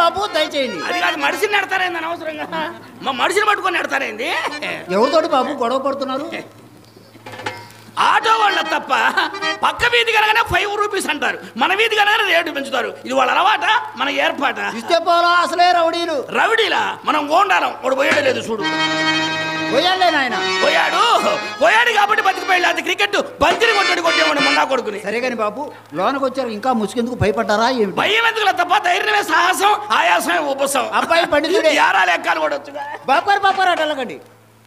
బాబు దయచేయండి అది కాదు మడిసిని నెడతారేంది అనవసరంగా మా మడిసిని పట్టుకొని నెడతారేంది ఎవరితోటి బాబు గొడవ పడుతున్నారు ఆటో వాళ్ళ తప్ప పక్క వీధి కనగానే ఫైవ్ రూపీస్ అంటారు మన వీధి కనగానే రేటు పెంచుతారు ఇది వాళ్ళ అలవాట మన ఏర్పాట ఇస్తే పోలా అసలే రౌడీలు రవిడీలా మనం గోండాలం వాడు పోయాడు లేదు చూడు పోయాలే నాయన పోయాడు పోయాడు కాబట్టి బతికిపోయాడు అది క్రికెట్ బంతిని కొట్టాడు కొట్టేవాడు మొన్న కొడుకుని సరే కానీ బాబు లోనకు వచ్చారు ఇంకా ముసుకెందుకు భయపడ్డారా ఏమిటి భయం ఎందుకు తప్ప ధైర్యమే సాహసం ఆయాసమే ఉపసం అబ్బాయి పండితుడే. యారా లెక్కలు కూడా వచ్చుగా బాపారు బాపారు అటు వెళ్ళకండి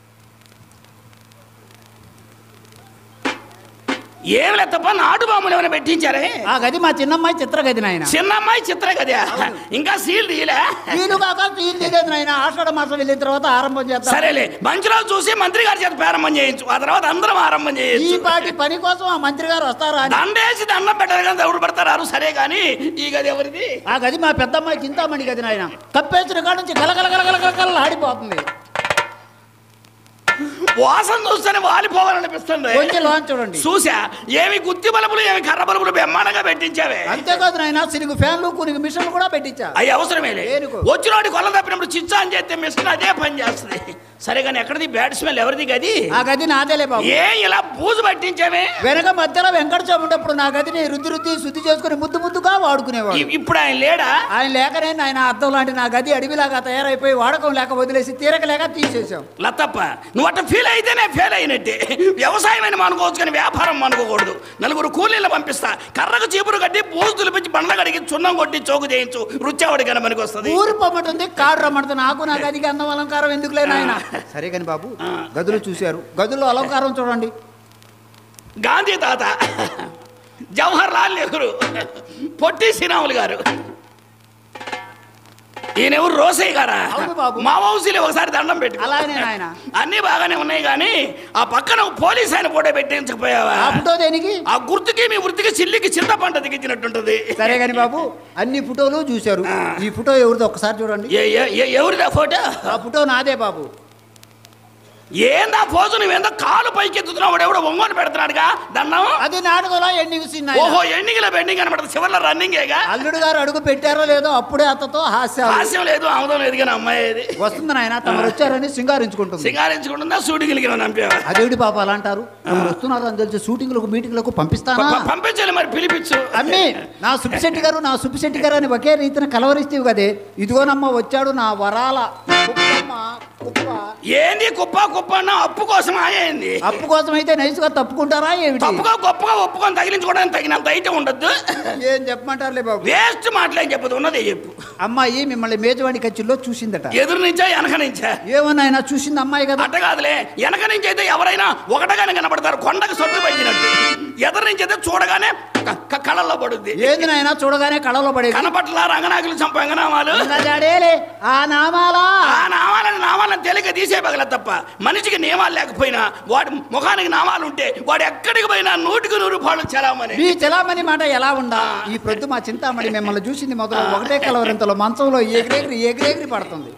ఏం లేదు తప్ప నాటు బాంబులు ఏమైనా పెట్టించారే ఆ గది మా చిన్నమ్మాయి చిత్ర గది నాయన చిన్న అమ్మాయి చిత్ర కదా ఇంకా సీల్ తీయలే వీలు కాక తీరు తీయలేదు నాయన ఆషాఢ మాసం వెళ్ళిన తర్వాత ఆరంభం చేస్తాం సరేలే మంచి రోజు చూసి మంత్రి గారి చేత ప్రారంభం చేయించు ఆ తర్వాత అందరం ఆరంభం ఈ చేయొచ్చు పాటి పని కోసం ఆ మంత్రి గారు వస్తారా అని దండేసి దండం పెట్టారు కానీ ఎవరు పడతారు సరే కానీ ఈ గది ఎవరిది ఆ గది మా పెద్దమ్మాయి చింతామణి గది నాయన కప్పేసిన కాడ నుంచి గలగల గలగల గలగల ఆడిపోతుంది వాసన చూస్తేనే వాలిపోవాలనిపిస్తుంది కొంచెం లోన్ చూడండి చూసా ఏమి గుత్తి బలుపులు ఏమి కర్ర బలుపులు బ్రహ్మాండంగా పెట్టించావే అంతేకాదు నాయన సిరుగు ఫ్యాన్లు కునికి మిషన్లు కూడా పెట్టించా అవి అవసరమే దేనికో? వచ్చినోడి కొల్ల తప్పినప్పుడు చిచ్చా అని చేస్తే మిషన్ అదే పని చేస్తుంది సరే కానీ ఎక్కడిది బ్యాడ్ స్మెల్ ఎవరిది గది ఆ గది నాదేలే బాబు ఏ ఇలా పూజ పట్టించావే వెనక మధ్యలో వెంకటస్వామి ఉన్నప్పుడు నా గదిని రుద్ది రుద్ది శుద్ధి చేసుకుని ముద్దు ముద్దుగా వాడుకునేవాడు ఇ- ఇప్పుడు ఆయన లేడా ఆయన లేకనే ఆయన అర్థం లాంటి నా గది అడవిలాగా తయారైపోయి వాడకం లేక వదిలేసి తీరక లేక తీసేసాం లతప్ప నువ్వు అట్ట ఫీల్ అయితేనే ఫెయిల్ అయినట్టే వ్యవసాయం అని అనుకోవచ్చు కానీ వ్యాపారం అనుకోకూడదు నలుగురు కూలీలు పంపిస్తా కర్రకు చీపురు కట్టి పూజ తులిపించి బండ్ల కడిగి చున్నం కొట్టి చోకు చేయించు రుచావాడి కన్నా మనకి వస్తుంది ఊరు పొమ్మటుంది కాడు రమ్మంటుంది నాకు నా గదికి అందం అలంకారం ఎందుకులే నాయన సరే కానీ బాబు గదులు చూశారు గదుల్లో అలంకారం చూడండి గాంధీ తాత జవహర్ లాల్ నెహ్రూ పొట్టి శ్రీరాములు గారు ఈయనెవరు రోసయ్య గారా అవును బాబు. మా వంశీలు ఒకసారి దండం పెట్టు అలాగనే నాయన అన్ని బాగానే ఉన్నాయి కానీ ఆ పక్కన ఒక పోలీస్ ఆయన ఫోటో పెట్టించకపోయావా ఆ ఫోటో దేనికి ఆ గుర్తుకి మీ వృత్తికి చిల్లికి చింత పంట దిగించినట్టుంటది సరే కానీ బాబు అన్ని ఫోటోలు చూశారు ఈ ఫోటో ఎవరిదో ఒక్కసారి చూడండి ఏ- ఏ- ఏ- ఎవరిదా ఫోటో ఆ ఫోటో నాదే బాబు ఏందా ఫోజు నువ్వేందో కాలు పైకి ఎత్తుతున్నావు వాడు ఎవడో ఒంగోని పెడుతున్నాడుగా దండం అది నాటకంలో ఎండింగ్ సీన్ నాయన. ఓహో ఎండింగ్ బెండింగ్ అనమాట చివరిలో రన్నింగేగా అల్లుడు గారు అడుగు పెట్టారో లేదో అప్పుడే అత్తతో హాస్యాలు హాస్యం లేదు ఆముదం లేదు కానీ అమ్మాయి అది వస్తుంది నాయన తమరు వచ్చారని సింగారించుకుంటుంది సింగారించుకుంటుందా షూటింగ్లకి నంపేవా అదేవిడి పాప అలా అంటారు తమరు వస్తున్నారు అని తెలిసి షూటింగ్లకు మీటింగ్లకు పంపిస్తానా ప- పంపించాలి మరి పిలిపించు అమ్మి నా సుబ్బిశెట్టి గారు నా సుబ్బిశెట్టి గారు అని ఒకే రీతిని కలవరిస్తేవి కదే ఇదిగోనమ్మ వచ్చాడు నా వరాల కుప్పమ్మ కుప్ప ఏంది కుప్ప కుప్ప అన్న అప్పు కోసం ఆయింది అప్పు కోసం అయితే నైస్గా తప్పుకుంటారా ఏమిటి తప్పుగా గొప్పగా ఒప్పుకొని తగిలించుకోవడానికి తగినంత అయితే ఉండద్దు ఏం చెప్పమంటారులే బాబు వేస్ట్ మాటలేం చెప్పదు ఉన్నదే చెప్పు అమ్మాయి మిమ్మల్ని మేజవాణి కచ్చిల్లో చూసిందట ఎదురు నుంచా వెనక నుంచా ఏమన్నా చూసింది అమ్మాయి కదా అట్ట కాదులే వెనక నుంచి అయితే ఎవరైనా ఒకటగానే కనబడతారు కొండకు సొట్టు పెట్టినట్టు ఎదురు నుంచి అయితే చూడగానే క- క- కళ్ళల్లో పడుద్ది ఏంది నాయన చూడగానే కళలో పడేది కనపట్ల రంగనాకులు చంపంగనామాలు జాడేలే ఆ నామాలా ఆ నామాలను నామాలను తేలిక తీసేయగల తప్ప మనిషికి నియమాలు లేకపోయినా వాడి ముఖానికి నామాలు ఉంటే వాడు ఎక్కడికి పోయినా నూటికి నూరు పాళ్ళు చలామని మీ చలామణి మాట ఎలా ఉందా ఈ ప్రొద్దు మా చింతామణి మిమ్మల్ని చూసింది మొదలు ఒకటే కలవరింతలో మంచంలో ఎగిరెగిరి ఎగిరెగిరి పడుతుంది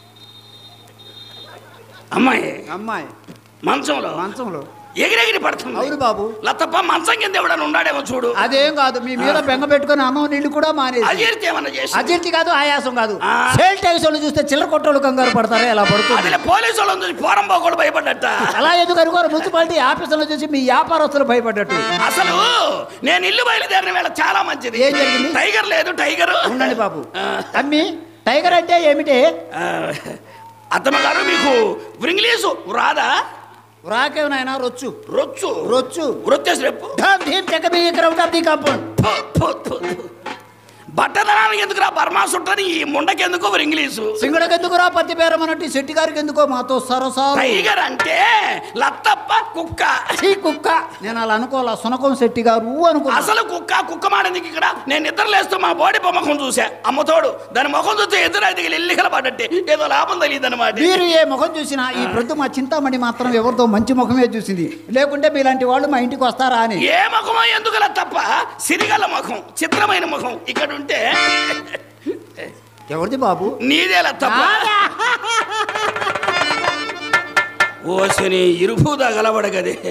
అమ్మాయి అమ్మాయి మంచంలో మంచంలో ఎగిరెగిరి పడుతుంది అవును బాబు లతప్ప మంచం కింద ఎవడన్నా ఉన్నాడేమో చూడు అదేం కాదు మీ మీద బెంగ పెట్టుకుని అన్నం నీళ్లు కూడా మానేసి అజీర్తి ఏమన్నా చేసి అజీర్తి కాదు ఆయాసం కాదు ఆ. సేల్ ట్యాక్స్ వాళ్ళు చూస్తే చిల్లర కొట్టోళ్ళు కంగారు పడతారే అలా పడుతుంది అదిలే పోలీసు వాళ్ళు ఉంది పోరం పోకూడదు భయపడ్డట అలా ఎందుకు అనుకోరు మున్సిపాలిటీ ఆఫీసులో చూసి మీ వ్యాపారస్తులు భయపడ్డట్టు అసలు నేను ఇల్లు బయలుదేరిన వేళ చాలా మంచిది ఏం జరిగింది? టైగర్ లేదు టైగర్ ఉండండి బాబు అమ్మి టైగర్ అంటే ఏమిటి అత్తమ్మ గారు మీకు ఇంగ్లీషు రాదా రాకేవ్ నాయన రొచ్చు రొచ్చు రొచ్చు రొచ్చేసి రేపు ధామ్ ధీమ్ చెక్క me crowd of the compound ఫు, ఫు, ఫు, ఫు. బట్టదనానికి ఎందుకురా బర్మా సుట్టని ఈ ముండకెందుకు ఒక ఇంగ్లీషు సింగడకి ఎందుకురా పత్తి పేరమన్నట్టు శెట్టి గారికి ఎందుకో మాతో సరసాలు టైగర్ అంటే లత్తప్ప కుక్క ఛీ కుక్క నేను అలా అనుకోవాలా సునకం శెట్టి గారు అనుకో అసలు కుక్క కుక్క మాడింది ఇక్కడ నేను నిద్ర లేస్తూ మా బోడి ముఖం చూసా అమ్మతోడు దాని ముఖం చూస్తే ఎదురైతే ఎల్లికల పడ్డట్టే ఏదో లాభం తెలియదు అనమాట మీరు ఏ ముఖం చూసినా ఈ ప్రొద్దు మా చింతామణి మాత్రం ఎవరితో మంచి ముఖమే చూసింది లేకుంటే మీలాంటి వాళ్ళు మా ఇంటికి వస్తారా అని ఏ ముఖమో ఎందుకలా తప్ప సిరిగల ముఖం చిత్రమైన ముఖం ఇక్కడ ఉంటే ఎవరిది బాబు నీదేలా తప్ప ఓసని ఇరుపు తగలబడగదే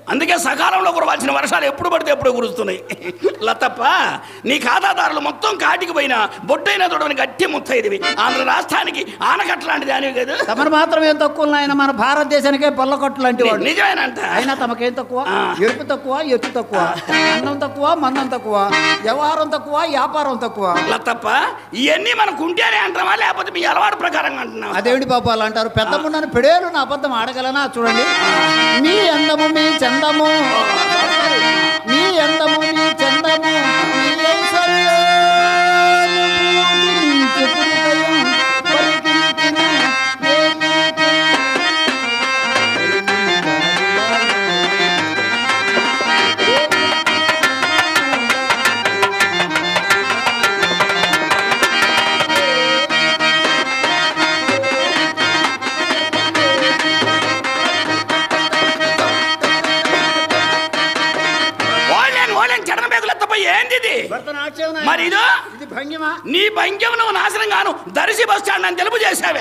అందుకే సకాలంలో కురవాల్సిన వర్షాలు ఎప్పుడు పడితే ఎప్పుడు కురుస్తున్నాయి లతప్ప నీ ఖాతాదారులు మొత్తం కాటికి పోయిన బొట్టైన తొడవని గట్టి ముత్తైదివి ఆంధ్ర రాష్ట్రానికి ఆనకట్ట లాంటిది అనేవి కదా తమరు మాత్రం ఏం తక్కువ ఆయన మన భారతదేశానికే పొల్లకొట్టు లాంటి వాడు నిజమేనంట అయినా తమకేం తక్కువ ఆ. ఎరుపు తక్కువ ఎత్తు తక్కువ అన్నం తక్కువ మందం తక్కువ వ్యవహారం తక్కువ వ్యాపారం తక్కువ లతప్ప ఇవన్నీ మనకు ఉంటేనే అంటామా లేకపోతే మీ అలవాటు ప్రకారంగా అంటున్నావా అదేమిటి పాప అలా అంటారు పెద్ద మున్నని పెడేలు నా అబద్ధం ఆడగలనా చూడండి మీ అందము మీ చందము మీ అందము మీ చందము మీ ఐశ్వర్యాలు పూజించు హృదయం పలికించిన వేదిక. ఓళ్ళని ఓళ్ళని చరణ బేగులు ఎత్తపోయి ఏంది ఇది భరతనాట్యం నాయనా. మరి ఇదో ఇది భంగిమ నీ భంగ్యం నువ్వు నాశనం గాను దర్శి బస్ స్టాండ్ అని తెలుపు చేసావే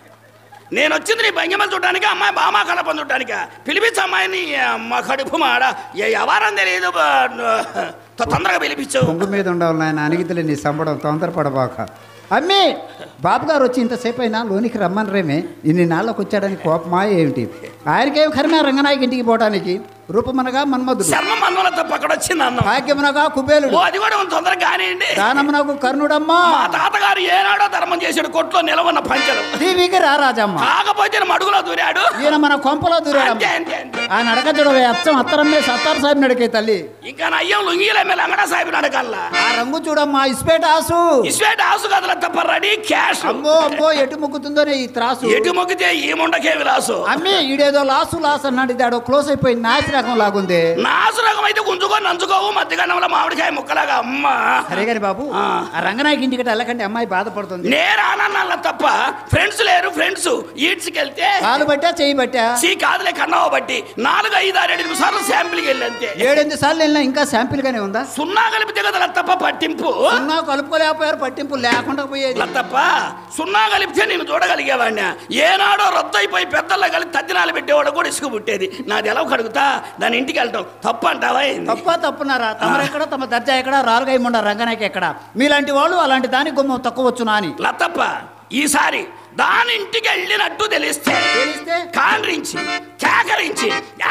నేను వచ్చింది నీ భంగిమలు చూడడానికి అమ్మాయి బామా కలపం చూడడానికి పిలిపించు అమ్మాయిని మా కడుపు మాడ ఏ వ్యవహారం తెలియదు బా- తొ- తొందరగా పిలిపించు పొంగు మీద ఉండాలి నాయన అణిగితలే నీ సంబడం తొందరపడబాక అమ్మి బాబు గారు వచ్చి ఇంతసేపు అయినా లోనికి రమ్మని రేమే ఇన్ని నాళ్ళకు వచ్చాడని కోపమా ఏమిటి ఆయనకేం కరిమే రంగనాయకి ఇంటికి పోవడానికి రూపమనగా మన్మధుడు శర్మ మన్మల తప్ప అక్కడ వచ్చింది అన్నం భాగ్యమునగా కుబేలుడు ఓ అది కూడా తొందరగా కానివ్వండి దానమునకు కర్ణుడమ్మా మా తాతగారు ఏనాడో ధర్మం చేసాడు కొట్లో నిలవన్న పంచలు దీవికి రారాజమ్మ కాకపోతే మడుగులో దూరాడు ఈయన మన కొంపలో అంతే దూరాడమ్మ అంతే అంతే ఆ నడక చూడవే అచ్చం అత్తరమ్మే సత్తారు సాహిబ్ నడికే తల్లి ఇంకా నయ్యం లుంగీల మీద అంగడా సాహిబ్ నడకల్లా ఆ రంగు చూడమ్మా ఇస్పేట ఆసు ఇస్వేట్ ఆసు కదల తప్ప రెడీ క్యాష్ అమ్మో అమ్మో ఎటు ముక్కుతుందోనే ఈ త్రాసు ఎటు మొక్కితే ఈ ముండకే విలాసు అమ్మి ఈడేదో లాసు లాస్ అన్నాడు ఇదాడో క్లోజ్ అయిపోయి నాసి రకం లాగుంది నాసు రకం అయితే గుంజుకొని నంచుకోవు మధ్యగన్నంలో మామిడికాయ ముక్కలాగా అమ్మ సరే గాని బాబు ఆ. ఆ రంగనాయకి ఇంటికి వెళ్ళకండి అమ్మాయి బాధపడుతుంది నేరానన్న తప్ప ఫ్రెండ్స్ లేరు ఫ్రెండ్స్ ఈడ్స్కి వెళ్తే కాలు బట్టా చేయి బట్టా సీ కాదులే కన్నావు బట్టి నాలుగు ఐదు ఆరు ఏడు సార్లు శాంపిల్కి వెళ్ళి అంతే ఏడెనిమిది సార్లు వెళ్ళినా ఇంకా శాంపిల్ గానే ఉందా సున్నా కలిపితే కదా తప్ప పట్టింపు సున్నా కలుపుకోలేకపోయారు పట్టింపు లేకుండా పోయేది తప్ప సున్నా కలిపితే నేను చూడగలిగేవాడిని ఏనాడో రద్దు అయిపోయి పెద్దల్లో కలిపి తద్దినాలు పెట్టేవాడు కూడా ఇసుక పుట్టేది నాది ఎలా కడుగుతా దాని ఇంటికి వెళ్ళటం తప్పు అంటావా ఏంది? తప్ప తప్పున్నారా తమరెక్కడ తమ దర్జా ఎక్కడ రాలుగా ఇమ్మండ రంగనాయకి ఎక్కడ మీలాంటి వాళ్ళు అలాంటి దానికి గుమ్మం తక్కువ వచ్చునా అని లతప్ప ఈసారి దాని ఇంటికి వెళ్ళినట్టు తెలిస్తే తెలిస్తే కాండ్రించి కేకరించి "ఆ!"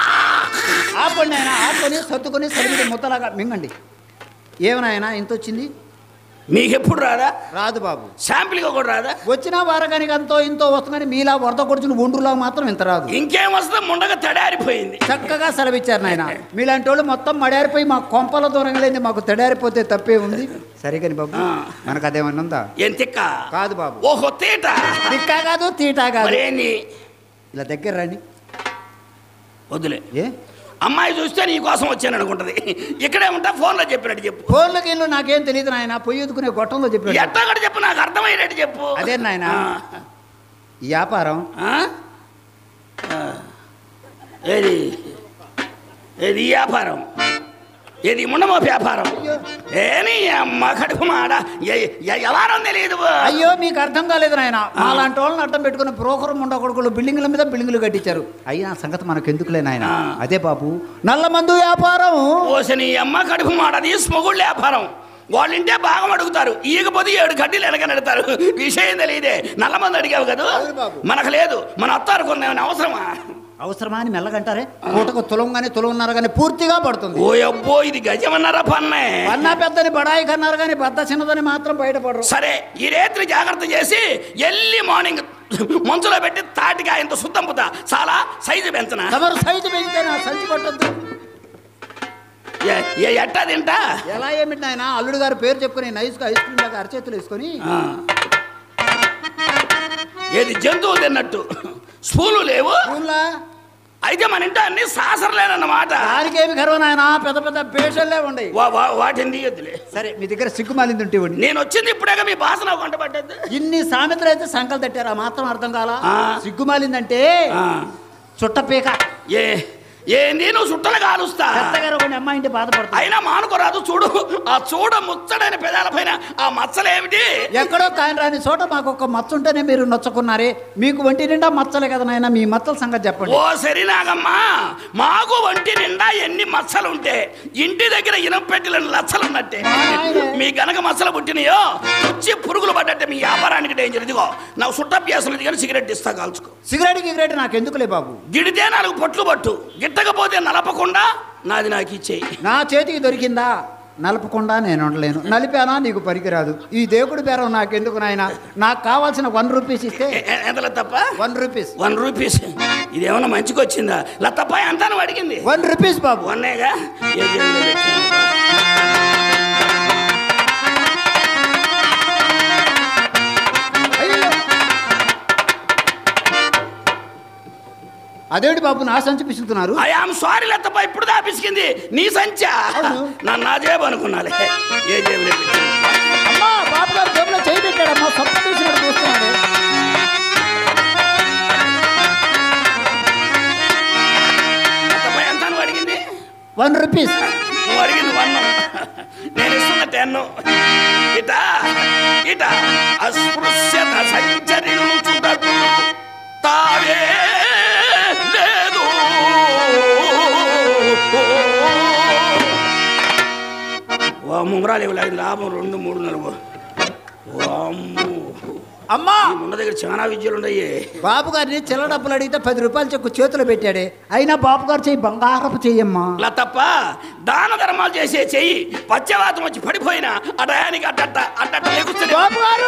ఆపండి ఆయన ఆపని సర్దుకొని సరిగిడి ముద్దలాగా మింగండి ఏమనాయనా ఇంత వచ్చింది మీకెప్పుడు రాదా రాదు బాబు శాంపిల్గా కూడా రాదా వచ్చిన వారగానికి అంతో ఇంతో వస్తుందని మీలా వరద కొడుచుని ఒండ్రులా మాత్రం ఇంత రాదు ఇంకేం వస్తే ముండగా తడారిపోయింది చక్కగా సెలవిచ్చారు నాయన మీలాంటి వాళ్ళు మొత్తం మడారిపోయి మా కొంపల దూరంగా లేని మాకు తడారిపోతే తప్పే ఉంది సరే కానీ బాబు ఆ. మనకు అదేమన్నా ఉందా ఏం తిక్క కాదు బాబు ఓహో తీట తిట్టా కాదు తీటా కాదు మరేంది ఇలా దగ్గర రండి వద్దులే ఏ అమ్మాయి చూస్తే నీ కోసం వచ్చాను అనుకుంటది ఇక్కడే ఉంటా ఫోన్లో చెప్పినట్టు చెప్పు ఫోన్లోకి వెళ్ళు నాకేం తెలియదు నాయన పొయ్యి ఎత్తుకునే గొట్టంలో చెప్పాడు ఎట్టా కూడా చెప్పు నాకు అర్థమయ్యేటట్టు చెప్పు అదే నాయన ఆ. ఈ వ్యాపారం ఆ? ఆ. ఏది ఏది ఈ వ్యాపారం ఏది ముండమో వ్యాపారం ఏని అమ్మ కడుపు మాడ ఎ- ఎ- ఎవరం తెలియదు అయ్యో మీకు అర్థం కాలేదు నాయన అలాంటి వాళ్ళని అడ్డం పెట్టుకుని బ్రోకర్ ముండ కొడుకులు బిల్డింగ్ల మీద బిల్డింగ్లు కట్టించారు అయినా ఆ సంగతి మనకు ఎందుకులే నాయన ఆ. అదే బాబు నల్ల మందు వ్యాపారం ఓసని అమ్మ కడుపు మాడది స్మగుళ్ళ వ్యాపారం వాళ్ళింటే భాగం అడుగుతారు ఈగపోతే ఏడు కడ్డీలు వెనక నెడతారు విషయం తెలియదే నల్ల మంది అడిగావు కదా అవును బాబు. మనకు లేదు మన అత్తారు కొన్ని అవసరమా అవసరమా అని మెల్లగంటారే పూటకు తులంగానే తులంన్నర కానీ పూర్తిగా పడుతుంది ఓ అబ్బో ఇది గజమన్నారా పన్నే అన్నా పెద్దని బడాయి కన్నారు కానీ బద్ద చిన్నదని మాత్రం బయటపడరు సరే ఈ రేత్రి జాగ్రత్త చేసి ఎల్లి మార్నింగ్ మంచులో పెట్టి తాటిగా ఇంత సుద్దంపుతా చాలా సైజు పెంచనా తమరు సైజు పెంచితే నా సంచి పట్టొద్దు ఏ- ఏ ఎట్టా తింటా ఎలా ఏమిటి నాయన అల్లుడు గారు పేరు చెప్పుకొని నైస్గా ఐస్ క్రీమ్ లాగా అరచేతులు వేసుకొని ఆ. ఏది జంతువు తిన్నట్టు స్పూలు లేవు ఊళ్ళో అయితే మన ఇంట్లో అన్ని సాసరలేనన్నమాట దానికేమి గర్వ నాయన పెద్ద పెద్ద పేషల్లే ఉండయి వా- వా- వాటిని తీయొద్దులే సరే మీ దగ్గర సిగ్గుమాలింది ఉంటే ఇవ్వండి నేను వచ్చింది ఇప్పుడేగా మీ భాష వంట పడ్డది ఇన్ని సామెతలు అయితే సంకలు తట్టారు ఆ మాత్రం అర్థం కాలా ఆ. సిగ్గుమాలిందంటే ఆ. చుట్టపీక ఏ ఏంది నువ్వు చుట్టలు కాలుస్తా పెద్దగారు కొన్ని అమ్మాయి ఇంటి బాధపడుతుంది అయినా మానుకోరాదు చూడు ఆ చూడ ముచ్చడైన పెదాల పైన ఆ మచ్చలేమిటి ఎక్కడో కాని రాని చోట మాకు ఒక మచ్చ ఉంటేనే మీరు నొచ్చుకున్నారే మీకు ఒంటి నిండా మచ్చలే కదా నాయన మీ మచ్చల సంగతి చెప్పండి ఓ సరినాగమ్మా మాకు వంటి నిండా ఎన్ని మచ్చలు ఉంటే ఇంటి దగ్గర ఇనం పెట్టిన లచ్చలు ఉన్నట్టే మీ గనక మచ్చలు పుట్టినాయో వచ్చి పురుగులు పడ్డట్టే మీ వ్యాపారానికి డేంజర్ ఇదిగో నాకు సుట్టభ్యాసం ఇది కానీ సిగరెట్ ఇస్తా కాల్చుకో సిగరెట్ గిగరెట్ నాకు ఎందుకులే బాబు గిడితే నాలుగు పొట్లు పట్టు గిట్టకపోతే నలపకుండా నాది నాకు ఇచ్చేయి నా చేతికి దొరికిందా నలపకుండా నేను ఉండలేను నలిపానా నీకు పనికిరాదు ఈ దేవుడి బేరం నాకెందుకు నాయన నాకు కావాల్సిన వన్ రూపీస్ ఇస్తే ఎ- ఎ- ఎంత లతప్ప వన్ రూపీస్ వన్ రూపీస్ ఇదేమన్నా మంచికి వచ్చిందా లతప్ప ఎంత నువ్వు అడిగింది వన్ రూపీస్ బాబు వన్నేగా ఏ జేబులో పెట్టాను? అయ్యో. అదేంటి బాబు నా సంచి పిసుకుతున్నారు ఐ ఆమ్ సారీ లతప్ప ఇప్పుడు దాపిసికింది నీ సంచా అవును. నా నా జేబు అనుకున్నాలే ఏ జేబులో పెట్టాను? అమ్మా బాబు గారు జేబులో చేయి పెట్టాడమ్మా సొప్ప తీసినట్టు చూస్తున్నాడు లతప్ప ఎంత నువ్వు అడిగింది వన్ రూపీస్ నువ్వు అడిగింది వన్ నేను ఇస్తున్న టెన్ ఇట ఇట అస్పృశ్యత సంచరిను చుటకు తావే లేదు ముమరాలు ఇవ్వలేదు లాభం రెండు మూడు నలుగు వామ్ము. అమ్మా ఈ మున్న దగ్గర చాలా విద్యలు ఉన్నాయి బాబు గారిని చిల్ల డబ్బులు అడిగితే పది రూపాయలు చెక్కు చేతిలో పెట్టాడే అయినా బాబు గారు చెయ్యి బంగారపు చెయ్యమ్మా ఇలా తప్ప దాన ధర్మాలు చేసే చెయ్యి పచ్చవాతం వచ్చి పడిపోయినా ఆ టయానికి అట్టట్ట అట్టట్ట లెగుస్తుంది బాబు గారు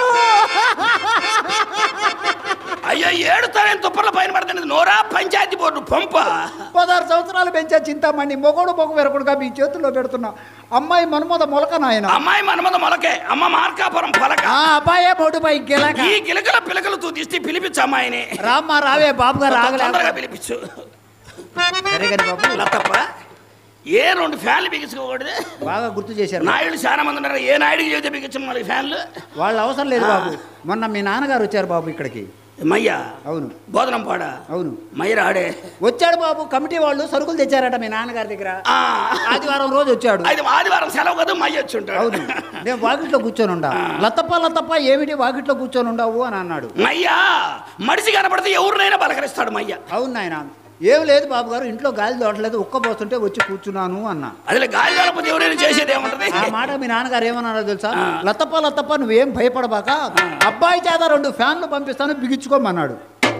అయ్యో ఏడుతావేం తుప్పర్ల పైన పడుతున్నది నోరా పంచాయతీ బోర్డు పంప పదహారు సంవత్సరాలు పెంచా చింతామణి మొగోడు మొగ వెరకుడుగా మీ చేతుల్లో పెడుతున్నా అమ్మాయి మనుమద మొలక నాయన అమ్మాయి మనమద మొలకే అమ్మ మార్కాపురం పలక ఆ అబ్బాయే మొడుపై గిలక ఈ గిలకల పిలకలు తూ తీస్తే పిలిపించు అమ్మాయిని రామ్మా రావే బాబు గారు తొందరగా ఆగలేదు పిలిపించు సరే కానీ బాబు లతప్ప ఏ రెండు ఫ్యాన్లు బిగించుకోకూడదు బాగా గుర్తు చేశారు నాయుడు చాలా మంది ఉన్నారు ఏ నాయుడికి చెబితే బిగించు మనకి ఫ్యాన్లు వాళ్ళ అవసరం లేదు బాబు మొన్న మీ నాన్నగారు వచ్చారు బాబు ఇక్కడికి మయ్య అవును బోధనం పాడ అవును మయ్య రాడే వచ్చాడు బాబు కమిటీ వాళ్ళు సరుకులు తెచ్చారట మీ నాన్నగారి దగ్గర ఆ, ఆదివారం రోజు వచ్చాడు అది ఆదివారం సెలవు కదా మయ్య వచ్చి ఉంటాడు అవును నేను వాకిట్లో కూర్చొని ఉండా లతప్ప లతప్ప ఏమిటి వాకిట్లో కూర్చొని ఉండవు అని అన్నాడు మయ్యా మడిసి కనపడితే ఎవరినైనా పలకరిస్తాడు మయ్య అవును నాయన ఏం లేదు బాబు గారు ఇంట్లో గాలి దోటలేదు ఉక్కబోస్తుంటే వచ్చి కూర్చున్నాను అన్నా అదిలే గాలి కాకపోతే ఎవరైనా చేసేది ఏముంటది ఆ మాట మీ నాన్నగారు ఏమన్నారో తెలుసా లతప్ప లతప్ప నువ్వేం భయపడబాక అబ్బాయి చేత రెండు ఫ్యాన్లు పంపిస్తాను బిగించుకోమన్నాడు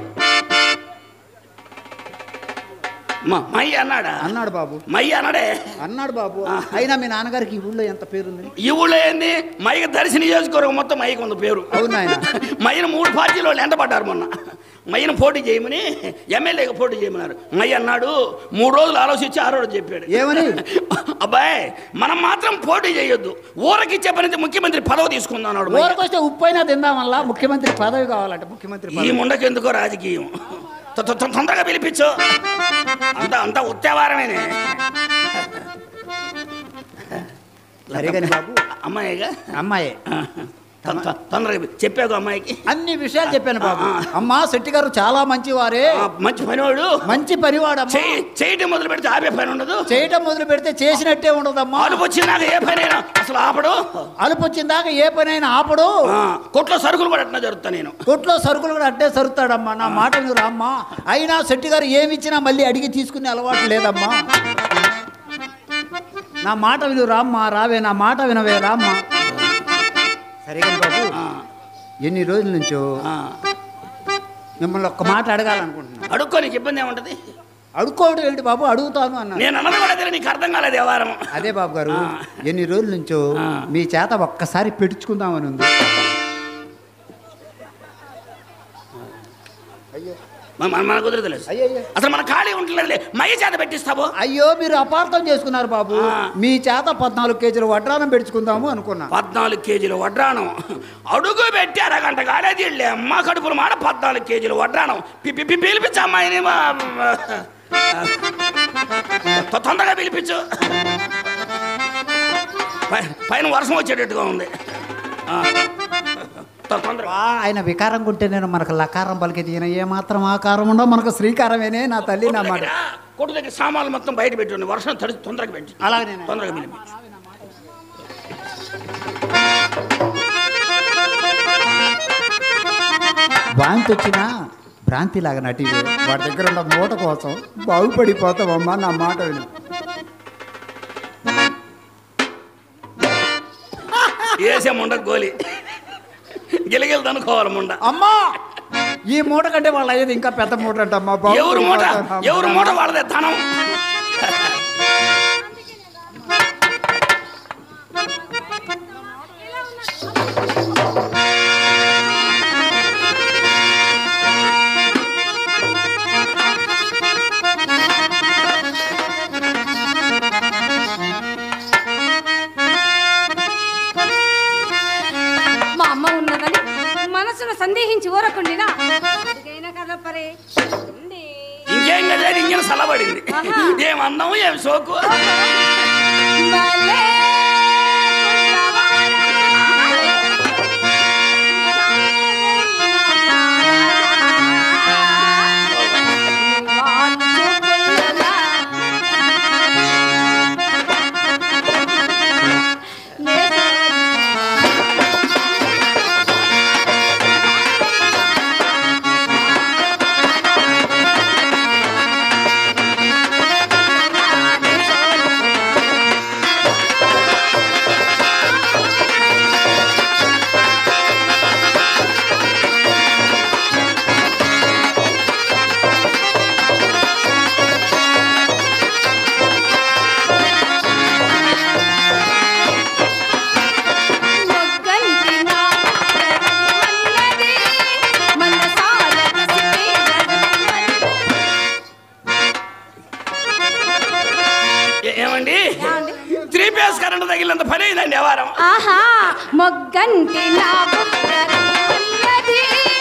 మ- మయ్య అన్నాడా అన్నాడు బాబు మయ్య అన్నాడే అన్నాడు బాబు అయినా మీ నాన్నగారికి ఈ ఊళ్ళో ఎంత పేరుంది ఈ ఊళ్ళో ఏంది మయ్యకి దర్శన నియోజకవర్గం మొత్తం మయ్యకు ఉంది పేరు అవును నాయన మయ్యను మూడు పార్టీలు వాళ్ళు ఎండబడ్డారు మొన్న మయ్యను పోటీ చేయమని ఎమ్మెల్యేగా పోటీ చేయమన్నారు మయ్య అన్నాడు మూడు రోజులు ఆలోచించి ఆ రోజు చెప్పాడు ఏమని అబ్బాయి మనం మాత్రం పోటీ చేయొద్దు ఊరకిచ్చే పని ముఖ్యమంత్రి పదవి తీసుకుందాం అన్నాడు మయ్య. ఊరికొస్తే ఉప్పైనా తిందాం వల్ల ముఖ్యమంత్రి పదవి కావాలంట ముఖ్యమంత్రి ఈ పదవి ముండకెందుకో రాజకీయం తొ- తొ- తొ- తొందరగా పిలిపించు అంతా అంతా ఉత్యవారమేనే సరే కానీ బాబు అమ్మాయిగా అమ్మాయి తొ- తొ- తొందరగా పిలి- చెప్పావు అమ్మాయికి అన్ని విషయాలు చెప్పాను బాబు అమ్మా శెట్టి గారు చాలా మంచివారే ఆ, మంచి పనివాడు మంచి పనివాడమ్మా చేయి చేయటం మొదలు పెడితే ఆపే పని ఉండదు చేయటం మొదలు పెడితే చేసినట్టే ఉండదమ్మా అలుపు వచ్చినాక ఏ పనైనా అసలు ఆపడు అలుపు వచ్చిందాక ఏ పనైనా ఆపడు ఆ, కొట్లో సరుకులు కూడా అట్లా జరుగుతా నేను కొట్లో సరుకులు కూడా అట్టే సరుతాడమ్మా నా మాట నువ్వు రామ్మా అయినా శెట్టి గారు ఏమి ఇచ్చినా మళ్ళీ అడిగి తీసుకునే అలవాటు లేదమ్మా నా మాట విను రామ్మా రావే నా మాట వినవే రామ్మా సరే కానీ బాబు ఆ, ఎన్ని రోజుల నుంచో ఆ. మిమ్మల్ని ఒక్క మాట అడగాలనుకుంటున్నా అడుక్కో నీకు ఇబ్బంది ఏముంటది అడుక్కోవడం ఏంటి బాబు అడుగుతాను అన్నా నేను అన్నది కూడా తెలియదు, నీకు అర్థం కాలేదు వ్యవహారం అదే బాబు గారు ఎన్ని రోజుల నుంచో ఆ. మీ చేత ఒక్కసారి పెట్టుకుందామని ఉంది మన మన- మన కుదరదు తెలుసు అయ్యో అయ్యో. అసలు మన ఖాళీ ఉండలేదులే మయ్య చేత పెట్టిస్తావు అయ్యో మీరు అపార్థం చేసుకున్నారు బాబు ఆ. మీ చేత పద్నాలుగు కేజీలు వడ్రానం పెట్టుకుందాము అనుకున్నా పద్నాలుగు కేజీలు వడ్రానం అడుగు పెట్టి అరగంట కాలేజీ వెళ్ళి అమ్మ కడుపులు మాట పద్నాలుగు కేజీలు వడ్రానం పి- పి- పి- పిలిపించు అమ్మాయిని మా- తొ- తొందరగా పిలిపించు పై- పైన వర్షం వచ్చేటట్టుగా ఉంది ఆ. తొ- తొందరగా వా, ఆయన వికారం ఉంటే నేను మనకు లకారం పలికేది ఈయన ఏమాత్రం ఆకారం ఉండో మనకు శ్రీకారమేనే నా తల్లి నా మాట కొట్టు దగ్గర సామాన్లు మొత్తం బయట పెట్టి వర్షం తడి తొందరగా పెట్టి అలాగే నేను తొందరగా పిలిపించు వాంతి వచ్చినా భ్రాంతిలాగా నటివే వాడి దగ్గర ఉన్న మూట కోసం బాగుపడిపోతావమ్మా నా మాట విను వేసే ముండ గోలి గిలగిలు అనుకోవాలి ముండ అమ్మా ఈ మూట కంటే వాళ్ళు అయ్యేది ఇంకా పెద్ద మూట అంటమ్మా ఎవరు మూట ఎవరు మూట వాళ్ళదే ధనం మా అమ్మ ఉన్నదని మనసును సందేహించి ఊరకుండినా అడిగైనా కదా పరే ఉంది. ఇంకేం కదా ఇంజన్ సలబడింది ఆహా. ఏం అందం ఏం సోకు భలే వాళ్ళు చూపులలా మొగ్గంటి నా మన్నది మనసార ఏ- ఏమండి ఏమండి? త్రీ పేస్ కరెంట్ తగిలినంత పని అయిందండి వ్యవహారం ఆహా మొగ్గంటి నా మన్నది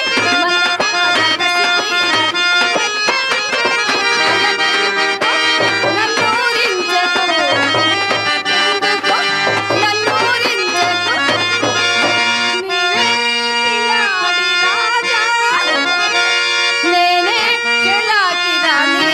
నేనే చెలాకి రాని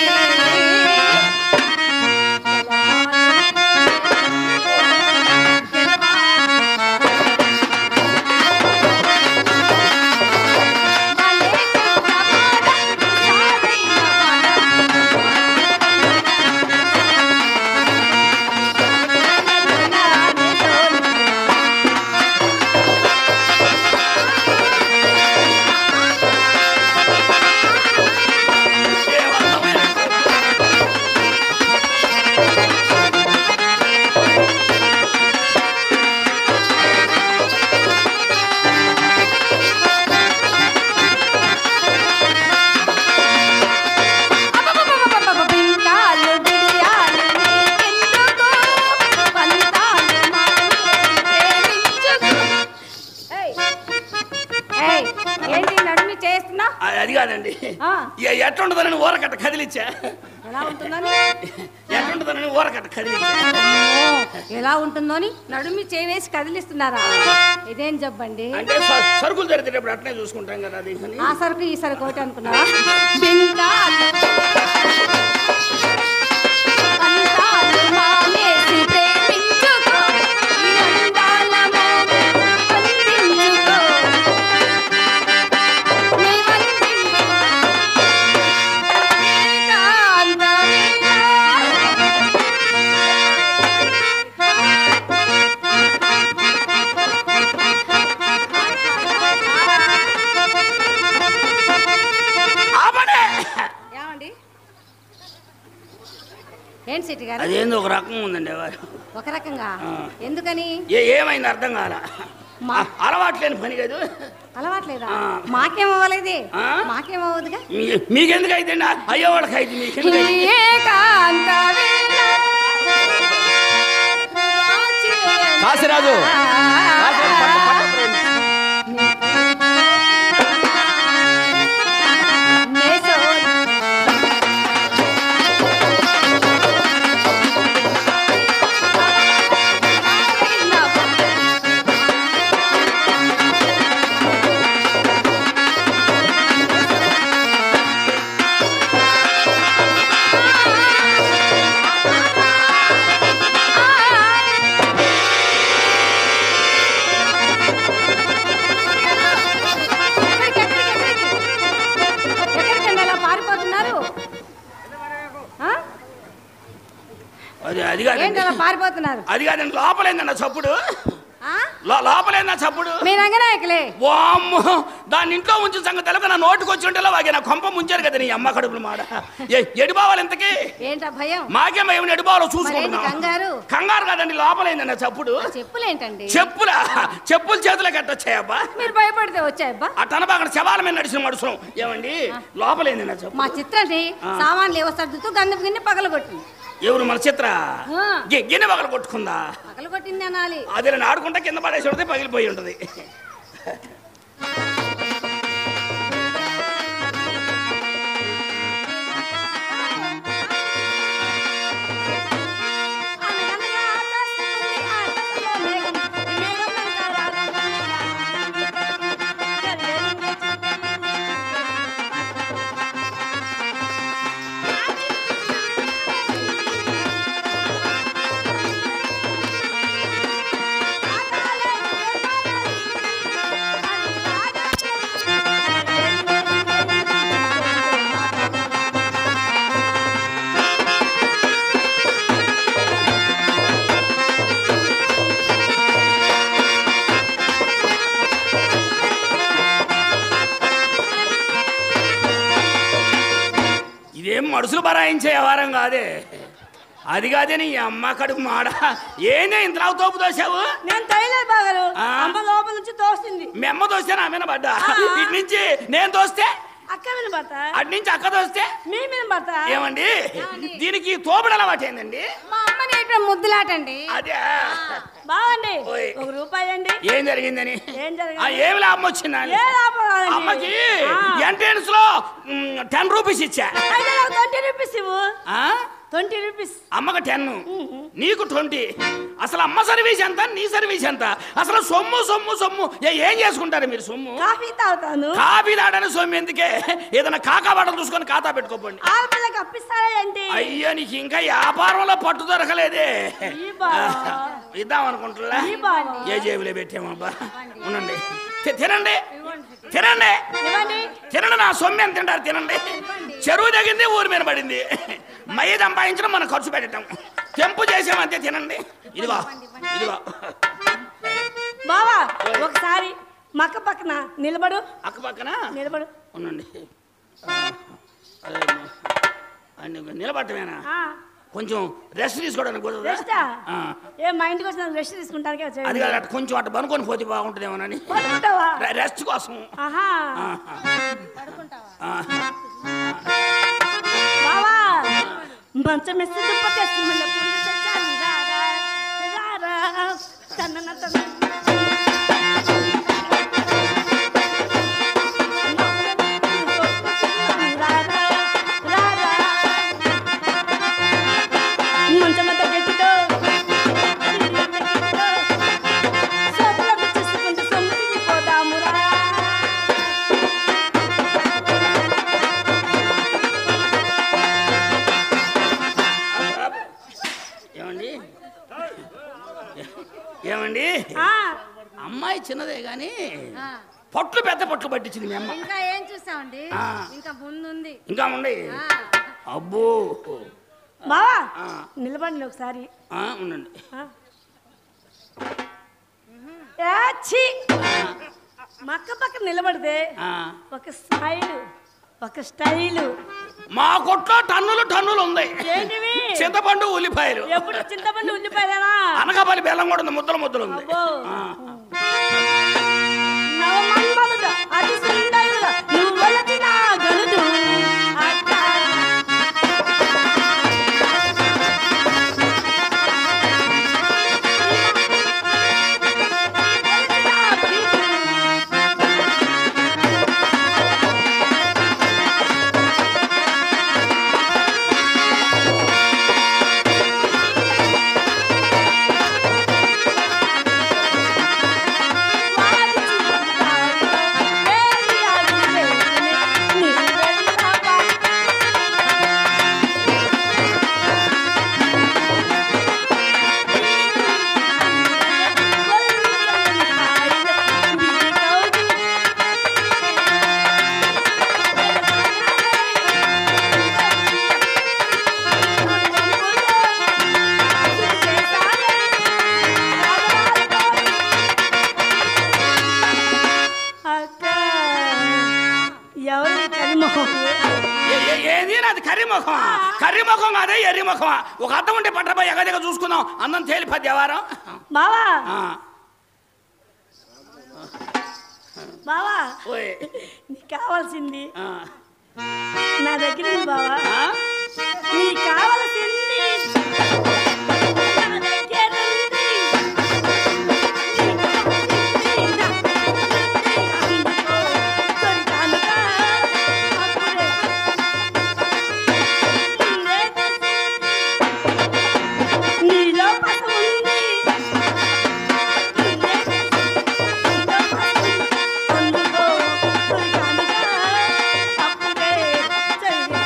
ఏం అందం, ఏం సోకు. పిండాలు బిడియాలు నీకెందుకు పంతాలు మానేసి ప్రేమించుకు ఏయ్ ఏయ్ ఏంటి నడుమి చేస్తున్నా అది అది కాదండి ఆ. ఇక ఎట్లుంటుందని ఊరకట్ట కదిలిచ్చా ఎలా ఉంటుందని ఎట్లుంటుందని ఊరకట్ట కదిలిచ్చా అమ్మో, ఎలా ఉంటుందో అని నడుమి చేవేసి కదిలిస్తున్నారా ఇదేం జబ్బండి అంటే స- సరుకులు జరిగేటప్పుడు అట్లనే చూసుకుంటాం కదా అది అని. ఆ సరుకు ఈ సరుకు ఒకటి అనుకున్నావా పిండాలు పంతాలు మానేసి ప్రేమించుకో ఈ అందాల మోము అందించుకో నీ వందించుకో ఏకాంతమేనా ఆపండి! ఏమండి ఏంటి సిట్టి గారు అదేంది ఒక రకం ఉందండి వ్యవహారం. ఒక రకంగా ఆ. ఎందుకని ఏ ఏమైంది అర్థం కాల మా- అలవాట్లేని పని కాదు అలవాట్లేదా ఆ. మాకేమవ్వలేదే ఆ? మాకేమవ్వదుగా మీ- మీకెందుకు అయితే అయ్యేవాళ్ళకి అయితే మీకెందుకు అయితే? ఏకాంత వేళ కాశీరాజు. నేసో ఆ పారిపోతున్నారు అది కాదండి లోపలేందన్న చప్పుడు ఆ? లో- లోపలేందా చప్పుడు మీ రంగనాయకులే వామ్మో దాన్ని ఇంట్లో ఉంచిన సంగతి తెలక నా నోటికి వచ్చి ఉంటే వాగి నా కొంప ముంచారు కదా నీ అమ్మ కడుపులు మాడ ఏ- ఎడిబావాలి ఇంతకి ఏంటా భయం మాకే మేము ఎడిబావాలో మరేంటి చూసుకుంటున్నాం కంగారు? కంగారు కాదండి లోపలైందన్న చప్పుడు ఆ చెప్పులేంటండి చెప్పులా చెప్పులు చేతులకు ఎట్టొచ్చాయబ్బా మీరు భయపడితే వచ్చాయబ్బా అటన అక్కడ శవాల మీద నడిచిన మడుచున్నాం ఏమండి లోపలైందన్న చెప్పు మా చిత్రాన్ని సామాన్లు ఏవో సర్దుతూ గంధపు గిన్నె పగలగొట్టింది ఎవరు మన చిత్ర ఆ. గి- గిన్నె పగల కొట్టుకుందా పగలగొట్టింది అనాలి అది నేను ఆడుకుంటా కింద పడేసి ఉంటే పగిలిపోయి ఉంటుంది అనగనగా ఆకాశముంది, ఆకాశంలో మేఘం, ఈ మేఘం వెనక రాగం. ఇదేం మడుసులు బరాయించే వ్యవహారం కాదే అది కాదే నీ అమ్మ కడుపు మాడ ఏందే ఇంతలావు తోపు దోశావు నేను తైలే బాగారు ఆ. అమ్మ లోపల నుంచి తోస్తుంది మీ అమ్మ దోస్తే నా మీద పడ్డా ఇటు నుంచి నేను దోస్తే అక్క మీద పడతా అటు నుంచి అక్క దోస్తే మీ మీద పడతా ఏమండి దీనికి తోపుడు అలవాటు ఏందండి మా అమ్మ నేర్పిన ముద్దులాటండి అదే బాగుండి ఓయ్. ఒక రూపాయి అండి ఏం జరిగిందని ఏం జరిగింది? ఆ, ఏమి లాభం వచ్చిందా ఏ లాభం రాదండి. అమ్మకి ఆ. ఎంట్రన్స్ లో టెన్ రూపీస్ ఇచ్చా అయితే నాకు ట్వంటీ రూపీస్ ఇవ్వు ఆ? ట్వంటీ రూపీస్ అమ్మకి టెన్ నీకు ట్వంటీ అసలు అమ్మ సర్వీస్ ఎంత నీ సర్వీస్ ఎంత అసలు సొమ్ము సొమ్ము సొమ్ము ఏ- ఏం చేసుకుంటారు మీరు సొమ్ము కాఫీ తాగుతాను కాఫీ తాడని సొమ్ము ఎందుకే ఏదైనా కాకా బట్టలు చూసుకొని ఖాతా పెట్టుకోపోండి ఆడపిల్లకి అప్పిస్తారా ఏంటి అయ్యో నీకు ఇంకా వ్యాపారంలో పట్టు దొరకలేదే ఈ బావా. ఇద్దాం అనుకుంటున్నా ఈ బావా. ఏ జేబులో పెట్టామబ్బా ఉండండి తి- తినండి తినండి ఇవ్వండి తినండి నా సొమ్ము ఎంత తింటారు తినండి చెరువు తగింది ఊరి మీద పడింది మయ్య సంపాదించడం మనం ఖర్చు పెట్టడం తెంపు చేసామంతే తినండి ఇదిగో ఇదిగో బావా ఒకసారి మక్క పక్కన నిలబడు అక్క పక్కన నిలబడు ఉండండి ఆ, అదే, అన్ని నిలబట్టమేనా ఆ, కొంచెం రెస్ట్ తీసుకోవడానికి కుదరదా? రెస్టా ఆ ఏ మా ఇంటికి వచ్చిన రెస్ట్ తీసుకుంటానికే అది వచ్చాడు కాదు అటు కొంచెం అటు బనుకొని పోతే బాగుంటుందేమోనని పడుకుంటావా రె- రెస్ట్ కోసం ఆహా ఆహా. ఆ. బావా మంచం ఎస్తే దుప్ప తెచ్చి మళ్ళీ పూలు తెచ్చాను రారా రారా తన్నన తన్న రారా రారా మంచమంత గట్టితో చేతులకు చూసుకుంటూ సొమ్ముకి పోదామురా ఏమండి ఏమండి ఆ, అమ్మాయి చిన్నదే గాని ఆ. పొట్లు పెద్ద పొట్లు పట్టించింది మీ అమ్మ ఇంకా ఏం చూసామండి ఆ. ఇంకా ముందుంది ఇంకా ఉండి ఆ. అబ్బో బావా ఆ. నిలబడండి ఒకసారి ఆ, ఉండండి ఆ. ఏ, ఛీ! మక్క పక్కన నిలబడితే ఆ. ఒక స్మైల్ ఒక స్టైలు మా కొట్లో టన్నులు టన్నులు ఉంది ఏంటివి చింతపండు ఉల్లిపాయలు ఎప్పుడు చింతపండు ఉల్లిపోయానా అనకాపల్లి బెల్లం కూడా ఉంది ముద్దలు ముద్దలు ఉంది అబ్బో. ఆ. నవమన్మధుడ, అతి సుందరుడ, నువ్వు వలచిన గనుడు. అట్టా. వలచిన ప్రీతి. ముఖమా కర్రీ ముఖం కాదే ఎర్రి ముఖమా ఒక అర్థం ఉంటే పట్టబోయి ఎగదిగ చూసుకుందాం అందం తేలిపద్ది ఎవరం బావా ఆ, బావా ఓయ్ నీకు కావాల్సింది ఆ, నా దగ్గర ఉంది బావా ఆ? నీకు కావాల్సింది నా దగ్గర ఉంది. నీకు కావాల్సింది నా దగ్గర ఉంది. అందుకో దొరికానుగా అప్పుడే నిన్నే తెలిసింది. నీలో పస ఉంది నిన్నే తెలిసింది. నీలో పస ఉంది. అందుకో దొరికానుగా అప్పుడే జరిగింది.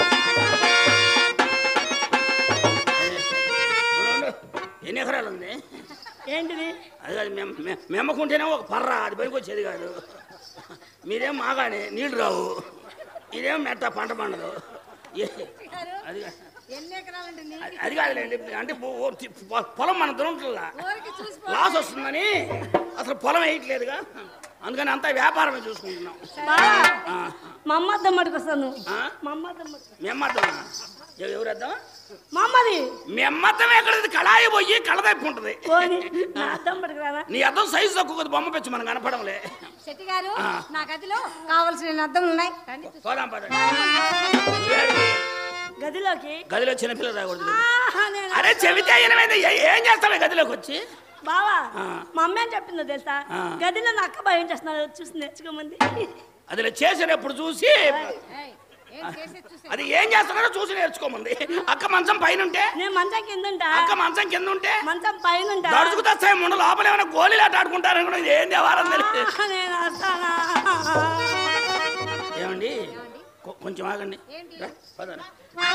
ఉండు, ఉండు. ఎన్ని ఎకరాలు ఉంది ఏంటిది అది కాదు మేము మెమ్మకుంటేనే ఒక పర్ర అది పనికి వచ్చేది కాదు మీరేం మాగానే నీళ్లు రావు ఇదేం మెట్ట పంట పండదు ఏ- అది కా- ఎన్ని ఎకరాలంటే నీకు అది- అది కాదులేండి అంటే పొ- ఓ తి- పొ- పొలం మన దొరుకుతుందా ఊరికి చూసి లాస్ వస్తుందని అసలు పొలం వేయట్లేదుగా అందుకని అంతా వ్యాపారమే చూసుకుంటున్నాం బావా ఆ, మా అమ్మ అద్దం మటుకొస్తాను ఆ? మా అమ్మ అద్దం మటుకు- మీ అమ్మద్దమా ఎవరు వద్దాం మా అమ్మది మీ అమ్మద్దం ఎక్కడ కళాయి పోయి కళ తప్పి ఉంటుంది పోని నా అద్దం పట్టుకురానా నీ అద్దం సైజు తక్కువ కొద్ది బొమ్మ పెంచు మనకు కనపడంలే శెట్టి గారు ఆ. నా గదిలో కావలసిన అద్దం ఉన్నాయి రండి చూసి- పోదాం పద నువ్వేడికి? గదిలోకి గదిలో చిన్నపిల్ల రాకూడదు ఆహా, నేను అరే చెబితే ఎనిమిది ఏం చేస్తావే గదిలోకి వచ్చి బావా ఆ. మా అమ్మ ఏం చెప్పిందో తెలుసా ఆ. గదిలో నా అక్క భయం చేస్తున్నారు చూసి నేర్చుకోమంది అది చేసినప్పుడు చూసి ఏయ్, ఏం చేసేది చూసి అది ఏం చేస్తున్నారో చూసి నేర్చుకోమంది అక్క మంచం పైన ఉంటే నేను మంచం కింద ఉంటా అక్క మంచం కింద ఉంటే మంచం పైన ఉంటా దడుచుకు తెస్తాయి ముందు లోపల ఏమైనా గోళీలు ఆట ఆడుకుంటారని కూడా ఏం దేవాలని తెలియదు ఆహా, నేను వస్తానా ఏమండి కొ- కొంచెం ఆగండి ఏంటి? రా, పదండి.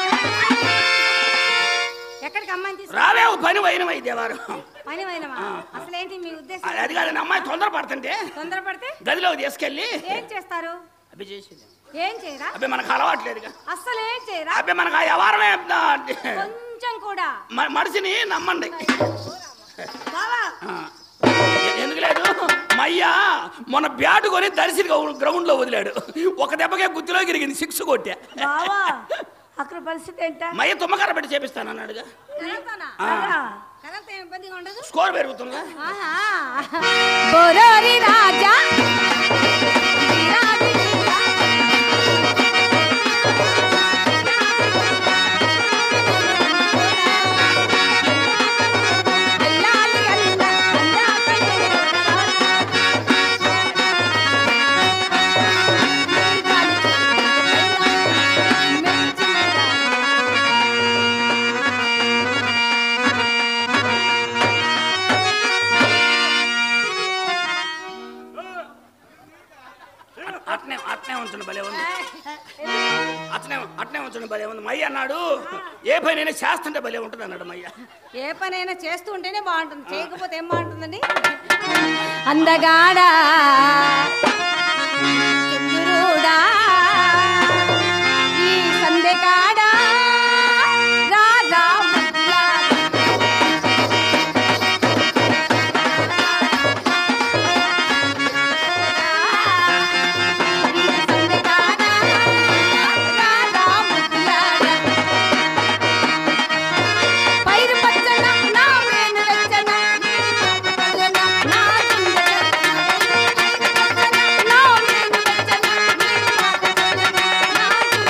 ఎక్కడికి అమ్మాయిని తీసుకు రావే ఓ పని వైనమై దేవారు పని పోయినవా అసలు ఏంటి మీ ఉద్దేశం అది- అది కాదండి అమ్మాయి తొందర పడుతుంటే తొందరపడితే గదిలోకి తీసుకెళ్ళి ఏం చేస్తారు అవి చేసేది ఏం చేయరా అబ్బాయి మనకు అలవాట్లేదుగా అసలు ఏం చేయరా అబ్బాయి మనకు ఆ వ్యవహారమే ఆ, కొంచెం కూడా మ- మనిషిని నమ్మండి బావా ఆ. ఎ- ఎందుకు లేదు మయ్యా మొన్న బ్యాట్ కొని దర్శి గ్రౌండ్ లో వదిలాడు ఒక దెబ్బకే గుత్తిలో గిరిగింది సిక్స్ కొట్టా బావా అక్కడ పరిస్థితి ఏంటా మయ్య తుమ్మకార పెట్టి చేపిస్తాను అన్నాడుగా కదలతానా? ఆ. కదా? కదలతే ఏం ఇబ్బందిగా ఉండదు స్కోర్ పెరుగుతుందా ఆహా. బొరోరి రాజా విరాటి వీరా. అల్లాలి అల్లా, అల్లా అట్నే అట్నే ఉంచండి భలే ఉంది అట్నే అట్నే ఉంచండి భలే ఉంది మయ్య అన్నాడు ఏ పని చేస్తుంటే భలే ఉంటుంది అన్నాడు మయ్య ఏ పనైనా చేస్తూ ఉంటేనే బాగుంటుంది చేయకపోతే ఏం బాగుంటుందండి అందగాడా చంద్రుడా ఈ సందెకాడా రాజా ముద్దులాడా. ఈ సందెకాడా రాజా ముద్దులాడా. పైరు పచ్చన నా మేను వెచ్చన పచ్చన నా చుండె నా మేను వెచ్చన నా పచ్చన నా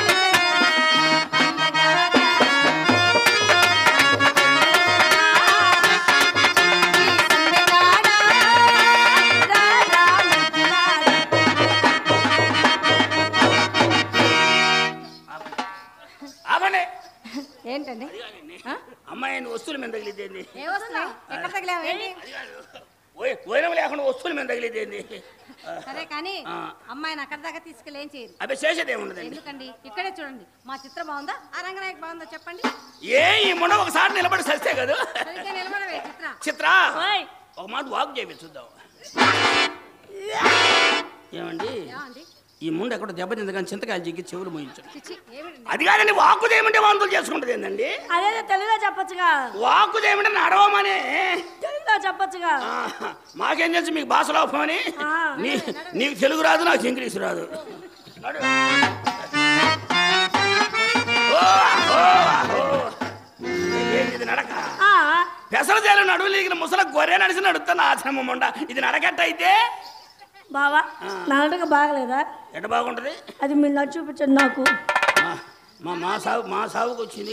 ఆగండి ఏంటండి అది కాదండి. ఆ? అమ్మాయిని వస్తువుల మీద తగిలిద్దేంది ఏ వస్తున్నా ఎక్కడ తగిలావు ఏంటి అది కాదు ఓయ్ వైరం లేకుండా వస్తువుల మీద తగిలిద్దేంది సరే కానీ ఆ. అమ్మాయిని అక్కడ దాకా తీసుకెళ్ళి ఏం చేయరు అవి చేసేది ఏముండదండి ఎందుకండి ఇక్కడే చూడండి మా చిత్రం బాగుందా ఆ రంగనాయక్ బాగుందా చెప్పండి ఏ ఈ మొన్న ఒకసారి నిలబడి సస్తే కదా సరిగ్గా నిలబడవే చిత్ర చిత్ర ఓయ్ ఒక మాట వాక్ చేయి చూద్దాం ఏమండి ఏమండి ఈ ముందు ఎక్కడ దెబ్బతింది కానీ చింతకాయలు జిగ్గి చెవులు మోయించండి చిచ్చి ఏమిటండి అది కాదండి వాక్కు చేయమంటే వాంతులు చేసుకుంటుంది ఏందండి అదే తెలుగులో చెప్పొచ్చుగా వాక్కు చేయమంటే నడవమని తెలుగులో చెప్పొచ్చుగా ఆ, మాకేం తెలుసు మీకు భాష లోపమని ఆ. నీ నీకు తెలుగు రాదు నాకు ఇంగ్లీష్ రాదు నడు. ఓ, ఓ, ఓ. ఏంది ఇది నడక ఆ, పెసర చేలు నడువు లీగిన ముసల గొర్రె నడిచి నడుస్తున్న ఆశ్రమం ఉండ ఇది నడకట్ట అయితే బావా నా నడక బాగలేదా ఎట బాగుంటది అది మీరు నడు చూపించండి నాకు మా- మా మా సాగు మా సాగుకు వచ్చింది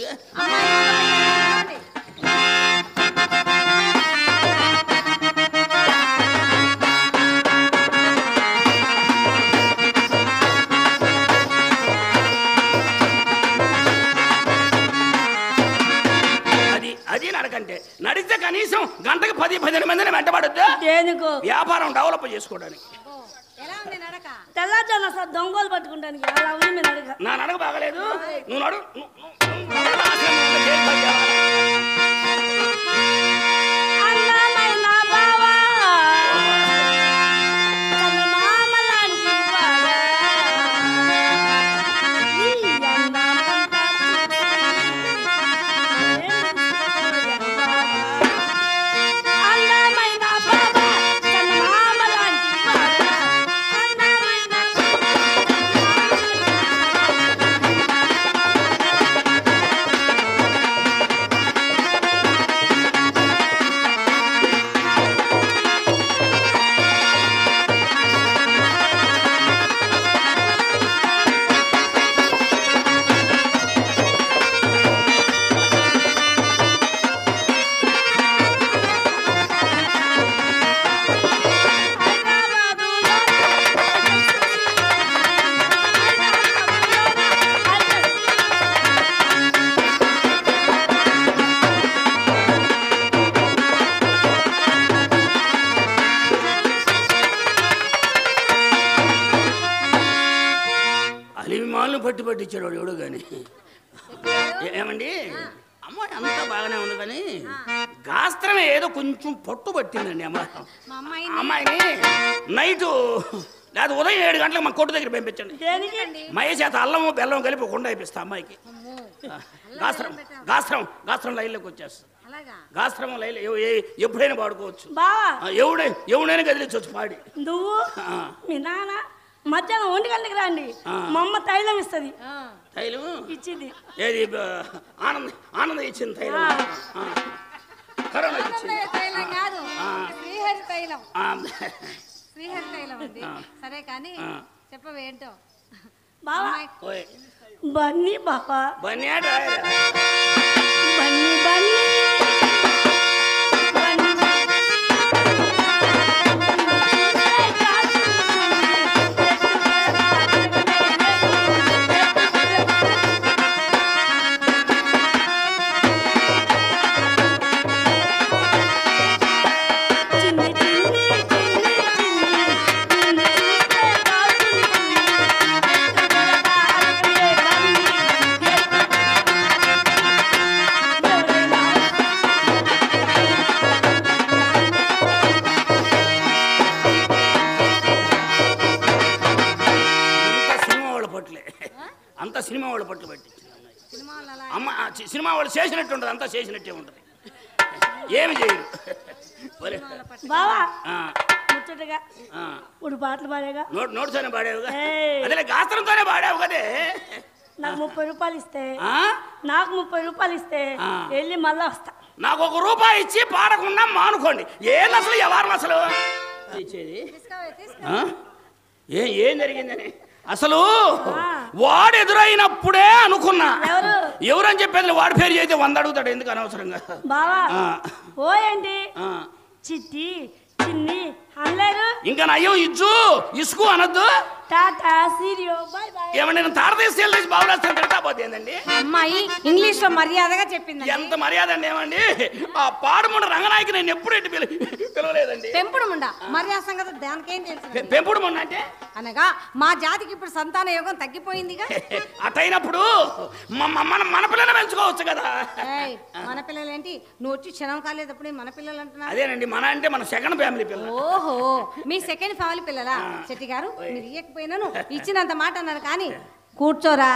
అది అది నడకంటే నడిస్తే కనీసం గంటకు పది పదిహేను మందిని వెంటబడద్దు దేనికో వ్యాపారం డెవలప్ చేసుకోవడానికి ఎలా ఉంది నడక తెల్లారుజామున సార్ దొంగలు పట్టుకుంటానికి అలా ఉంది మీ నడక నా నడక బాగలేదు నువ్వు నడు నువ్వు- నువ్వు- నువ్వు ఆశ్రమంలో చేయి పై చేయాలి. అన్నమైన బావా చందమామ లాంటి బావా ఈ అందమంతా అందమైన బావా చందమామ లాంటి బావా అందమైన అలివిమాలను పట్టి పట్టించాడు వాడు ఎవడు కానీ ఏమండి అమ్మాయి అంతా బాగానే ఉంది కానీ గాస్త్రమే ఏదో కొంచెం పట్టు పట్టిందండి అమ్మాయి మా అమ్మాయి అమ్మాయిని నైట్ లేదా ఉదయం ఏడు గంటలకు మా కొట్టు దగ్గర పంపించండి దేనికి మయ చేత అల్లము బెల్లం కలిపి ఒక కుండ అయిపిస్తా అమ్మాయికి గాస్త్రం గాస్త్రం గాస్త్రం లైన్లోకి వచ్చేస్తుంది అలాగా గాస్త్రం లైన్ ఎవ- ఏ- ఎప్పుడైనా పాడుకోవచ్చు బావా ఆ, ఎవడే ఎవడైనా కదిలించవచ్చు పాడి నువ్వు ఆ. మీ నాన్న మధ్యాహ్నం ఒంటి గంటకి రండి ఆ. మా అమ్మ తైలం ఇస్తుంది ఆ, తైలం ఇచ్చింది ఏది బ- ఆనంద ఆనంద ఇచ్చింది తైలం ఆ. ఆ. కరోనా ఇచ్చింది ఆనందయ్య తైలం కాదు శ్రీహరి తైలం ఆ. శ్రీహరి తైలం ఉంది ఆ. సరే కానీ ఆ. చెప్పవేంటో బావా అమ్మాయి ఓయ్ బన్నీ బావా బన్నీ ఆట రాయరా. బన్నీ బన్నీ బన్నీ. చిన్ని చిన్ని చిన్ని చిన్ని నిన్ను చూస్తే కాల్చుంటుంది. ఎత్తుగడగా అలకలే బన్నీ. ఎవరైనా అంతా సినిమా వాళ్ళ పట్లే అంతా సినిమా వాళ్ళ పట్లు పట్టించింది అమ్మాయి. సినిమాలు అలా అమ్మ ఆ చి- సినిమా వాళ్ళు చేసినట్టు ఉంటుంది అంతా చేసినట్టే ఉంటుంది ఏమి చేయరు ఒరే. బావా ఆ, ముచ్చటగా ఆ. ఇప్పుడు పాటలు పాడేగా నోట్ నోట్తోనే పాడావుగా ఏయ్. అదే గాత్రంతోనే పాడావు కదే నాకు ముప్పై రూపాయలు ఇస్తే ఆ? నాకు ముప్పై రూపాయలు ఇస్తే ఆ. వెళ్ళి మళ్ళా వస్తా నాకు ఒక రూపాయి ఇచ్చి పాడకుండా మానుకోండి ఏం అసలు ఎవరు అసలు ఇచ్చేది తీసుకోవే తీసుకో ఆ? ఏ ఏం జరిగిందని అసలు ఆ. వాడు ఎదురైనప్పుడే అనుకున్నా ఎవరు? ఎవరని చెప్పేది వాడి పేరు చేస్తే వంద అడుగుతాడు ఎందుకు అనవసరంగా బావా ఆ. ఓయండి ఆ. చిట్టి చిన్ని అనలేరు ఇంకా నయ్యం ఇచ్చు ఇసుకు అనొద్దు టాటా సీరియో బాయ్ బాయ్ ఏమన్నా నేను తారదేశం వెళ్ళేసి బాబురాస్తాను తిడతా పోతే ఏందండి అమ్మాయి ఇంగ్లీష్ లో మర్యాదగా చెప్పింది ఎంత మర్యాద అండి ఏమండి ఆ పాడుముండ రంగనాయకి నేను ఎప్పుడు ఎట్టి పిల పిలవలేదండి పెంపుడు ముండ మర్యాద సంగతి దానికేం తెలుసు పె- పెంపుడు మొన్న అంటే అనగా మా జాతికి ఇప్పుడు సంతాన యోగం తగ్గిపోయిందిగా అటైనప్పుడు మ- మ- మన మన పిల్లలు పెంచుకోవచ్చు కదా ఏయ్, మన పిల్లలేంటి నువ్వు వచ్చి క్షణం కాలేదప్పుడే మన పిల్లలు అంటున్నారు అదేనండి మన అంటే మన సెకండ్ ఫ్యామిలీ పిల్లలు ఓహో మీ సెకండ్ ఫ్యామిలీ పిల్లలా శెట్టి గారు మీరు ఇయ్యకపోయినాను ఇచ్చినంత మాట అన్నారు కానీ కూర్చోరా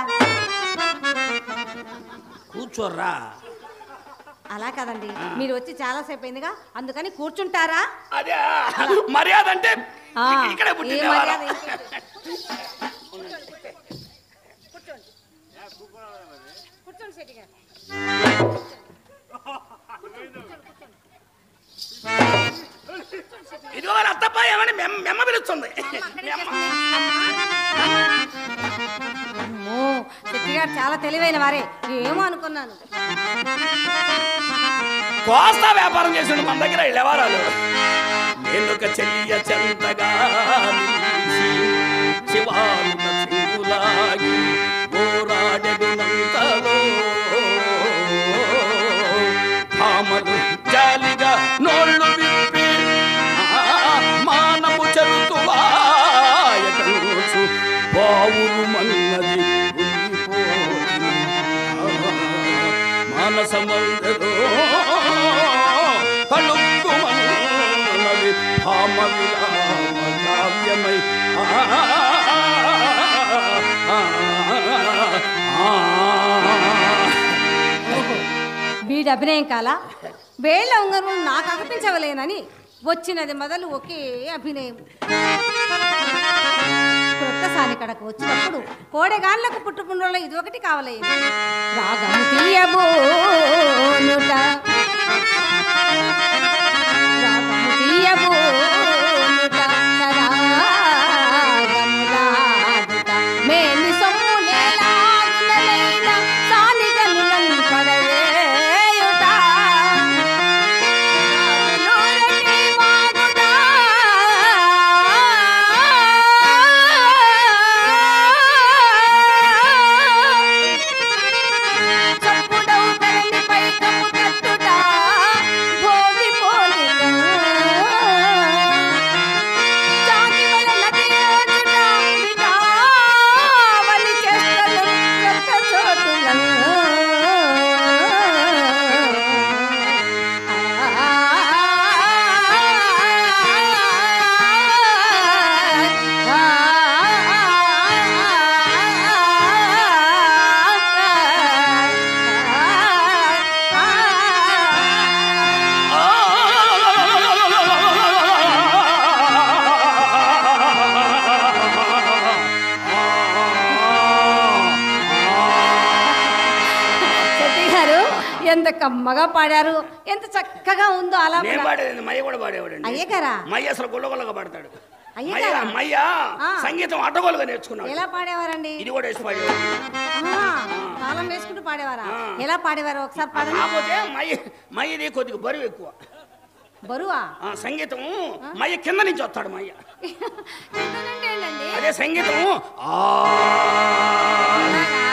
కూర్చోర్రా అలా కదండి మీరు వచ్చి చాలా సేపు అయిందిగా అందుకని కూర్చుంటారా అదే మర్యాద అంటే ఆ, ఇక్కడే ఏ పుట్టింది మర్యాద ఏంటి? కూర్చోండి శెట్టి శెట్టి గారు ఇదిగో వాళ్ళ అత్తప్ప ఏమని మెమ్మ మెమ్మ పిలుస్తుంది మెమ్మ. అమ్మో శెట్టి గారు చాలా తెలివైన వారే ఏమో అనుకున్నాను కోస్తా వ్యాపారం చేసిన మన దగ్గర వ్యవహారాలు నేనొక చెల్లియ చెంతగా నిలిచి శివానున చెంగులాగి పోరాడెడునంతలో భామలు జాలిగా నోళ్ళు విప్పి ఆ, మానము చెరుతువాయటంచు బావులు మన్నది ఉండిపోయి మానసమందరో తళుక్కుమన్నది భామ విలామ కావ్యమై ఆ, ఆ, ఆ, ఓహో వీడి అభినయం కాలా వేళ్ళ ఉంగరం నాకు అనిపించవలేనని వచ్చినది మొదలు ఒకే అభినయం క్రొత్తసారి కడకు వచ్చినప్పుడు కోడెగాన్లకు పుట్టుకుండలో ఇది ఒకటి కావాలి రాగము తీయబోనుట రాగము తీయబోనుట సరాగములాడుట మేని సొమ్ము నేలాగునలైన సానిగనులను పడవేయుట రాగులోరటి మాగుట చప్పుడవు ధరణి పైకము తట్టుట భోగి పోలిక చాకి వలన తీయుట విడావలి చేష్టలు రక్త చోటులను శెట్టి గారు ఎంత కమ్మగా పాడారు ఎంత చక్కగా ఉందో అలా నేను పాడేది మయ్య కూడా పాడేవాడండి అయ్యగారా మయ్య అసలు గుల్లగుల్లగా పాడతాడు అయ్యగారా? మయ్య మయ్య ఆ. సంగీతం అడ్డగోలుగా నేర్చుకున్నాడు ఎలా పాడేవారండి ఇది కూడా వేసి పాడేవాడు ఆహా, తాళం వేసుకుంటూ పాడేవారా ఆ. ఎలా పాడేవారు ఒకసారి పాడండి కాకపోతే మయ్య మయ్యది కొద్దిగా బరువు ఎక్కువ బరువా ఆ సంగీతం మయ్య కింద నుంచి వస్తాడు మయ్య ఎందుకంటే ఏంటండి? అదే సంగీతం ఆ అలాగా?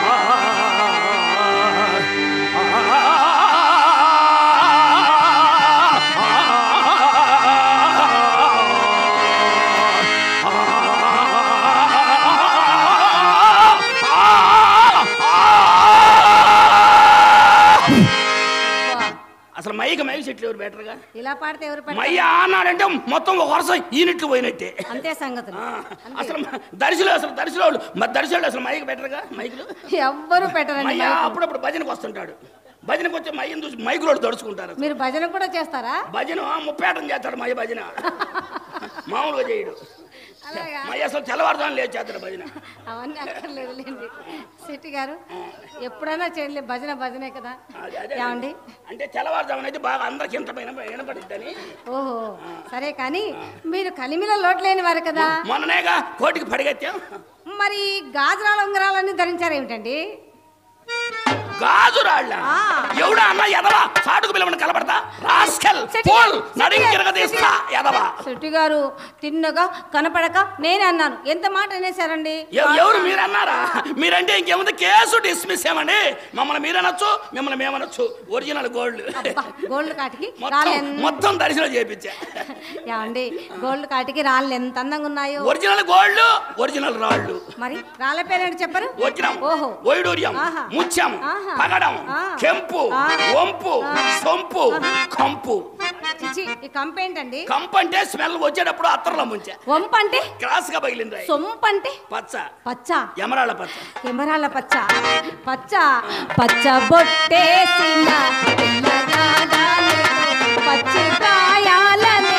అబ్బా, అసలు మైకి మైక్ చెట్లు ఎవరు బెటర్గా ఇలా పాడితే ఎవరు పెడతారు? మయ్య అన్నాడంటే మొత్తం ఒక వరుస ఈనిట్లు పోయినట్టే అంతే సంగతులు ఆ, అంతే. అసలు దర్శిలో అసలు దర్శిలో వాళ్ళు మరి దర్శిలో అసలు మైక్ బెటర్గా మైకులు ఎవ్వరు పెట్టరండి మయ్య మైకు. అప్పుడప్పుడు భజనకు వస్తుంటాడు భజనకు వచ్చి మయ్యను చూసి మైకులో దడుచుకుంటారు మీరు భజన కూడా చేస్తారా భజన ముప్పేటం చేస్తాడు మయ్య భజన మామూలుగా చేయడు అలాగా మయ్య అసలు తెల్లవారుదాన్ని లేదు చేస్తాడు భజన అవన్నీ అక్కర్లేదులేండి సిట్టి గారు ఎప్పుడైనా చేయలే భజన భజనే కదా అది అదే ఏమండి అంటే తెల్లవారుజామున అయితే బాగా అందరికి ఇంత పైన వినపడిద్దని ఓహో సరే కానీ మీరు కలిమిలో లోటు లేని వారు కదా మొన్ననేగా కోటికి పడిగెత్తాం మరి గాజరాల ఉంగరాలన్నీ ధరించారు ఏమిటండి గాజు రాళ్ళ ఆ. ఎవడా అన్న ఎదవా సాటుకు పిలవని కలపడతా రాస్కెల్ శెట్టి పోల్ గారు, నడికి శెట్టి గారు, తిరగదీస్తా ఎదవా శెట్టి గారు తిన్నగా కనపడక నేనే అన్నాను ఎంత మాట అనేసారండి ఎవ- ఎవరు మీరు అన్నారా మీరంటే ఇంకేముంది కేసు డిస్మిస్ ఏమండి మమ్మల్ని మీరనొచ్చు మిమ్మల్ని మేమనొచ్చు ఒరిజినల్ గోల్డ్ అబ్బా, గోల్డ్ కాటికి మొత్తం రాళ్ళు ఎంత మొత్తం దర్శనం చేయించా ఏమండి గోల్డ్ కాటికి రాళ్ళు ఎంత అందంగా ఉన్నాయో ఒరిజినల్ గోల్డ్ ఒరిజినల్ రాళ్ళు మరి రాళ్ళ పేరేంటి చెప్పరు వజ్రం ఓహో వైడూర్యం ఆహా. ముత్యం ఆహా. పగడం ఆ. కెంపు ఆ. వంపు ఆ. సొంపు ఆహా. కంపు చిచి ఈ కంప ఏంటండి కంపు అంటే స్మెల్ వచ్చేటప్పుడు అత్తర్లో ముంచా వంప అంటే క్రాస్ గా పగిలింది రాయి. సొంప అంటే పచ్చ పచ్చ ఎమరాళ్ళ పచ్చ కెమెరాల పచ్చ పచ్చ పచ్చ బొట్టేసిన పిల్లగాడానే పచ్చి ప్రాయాలనే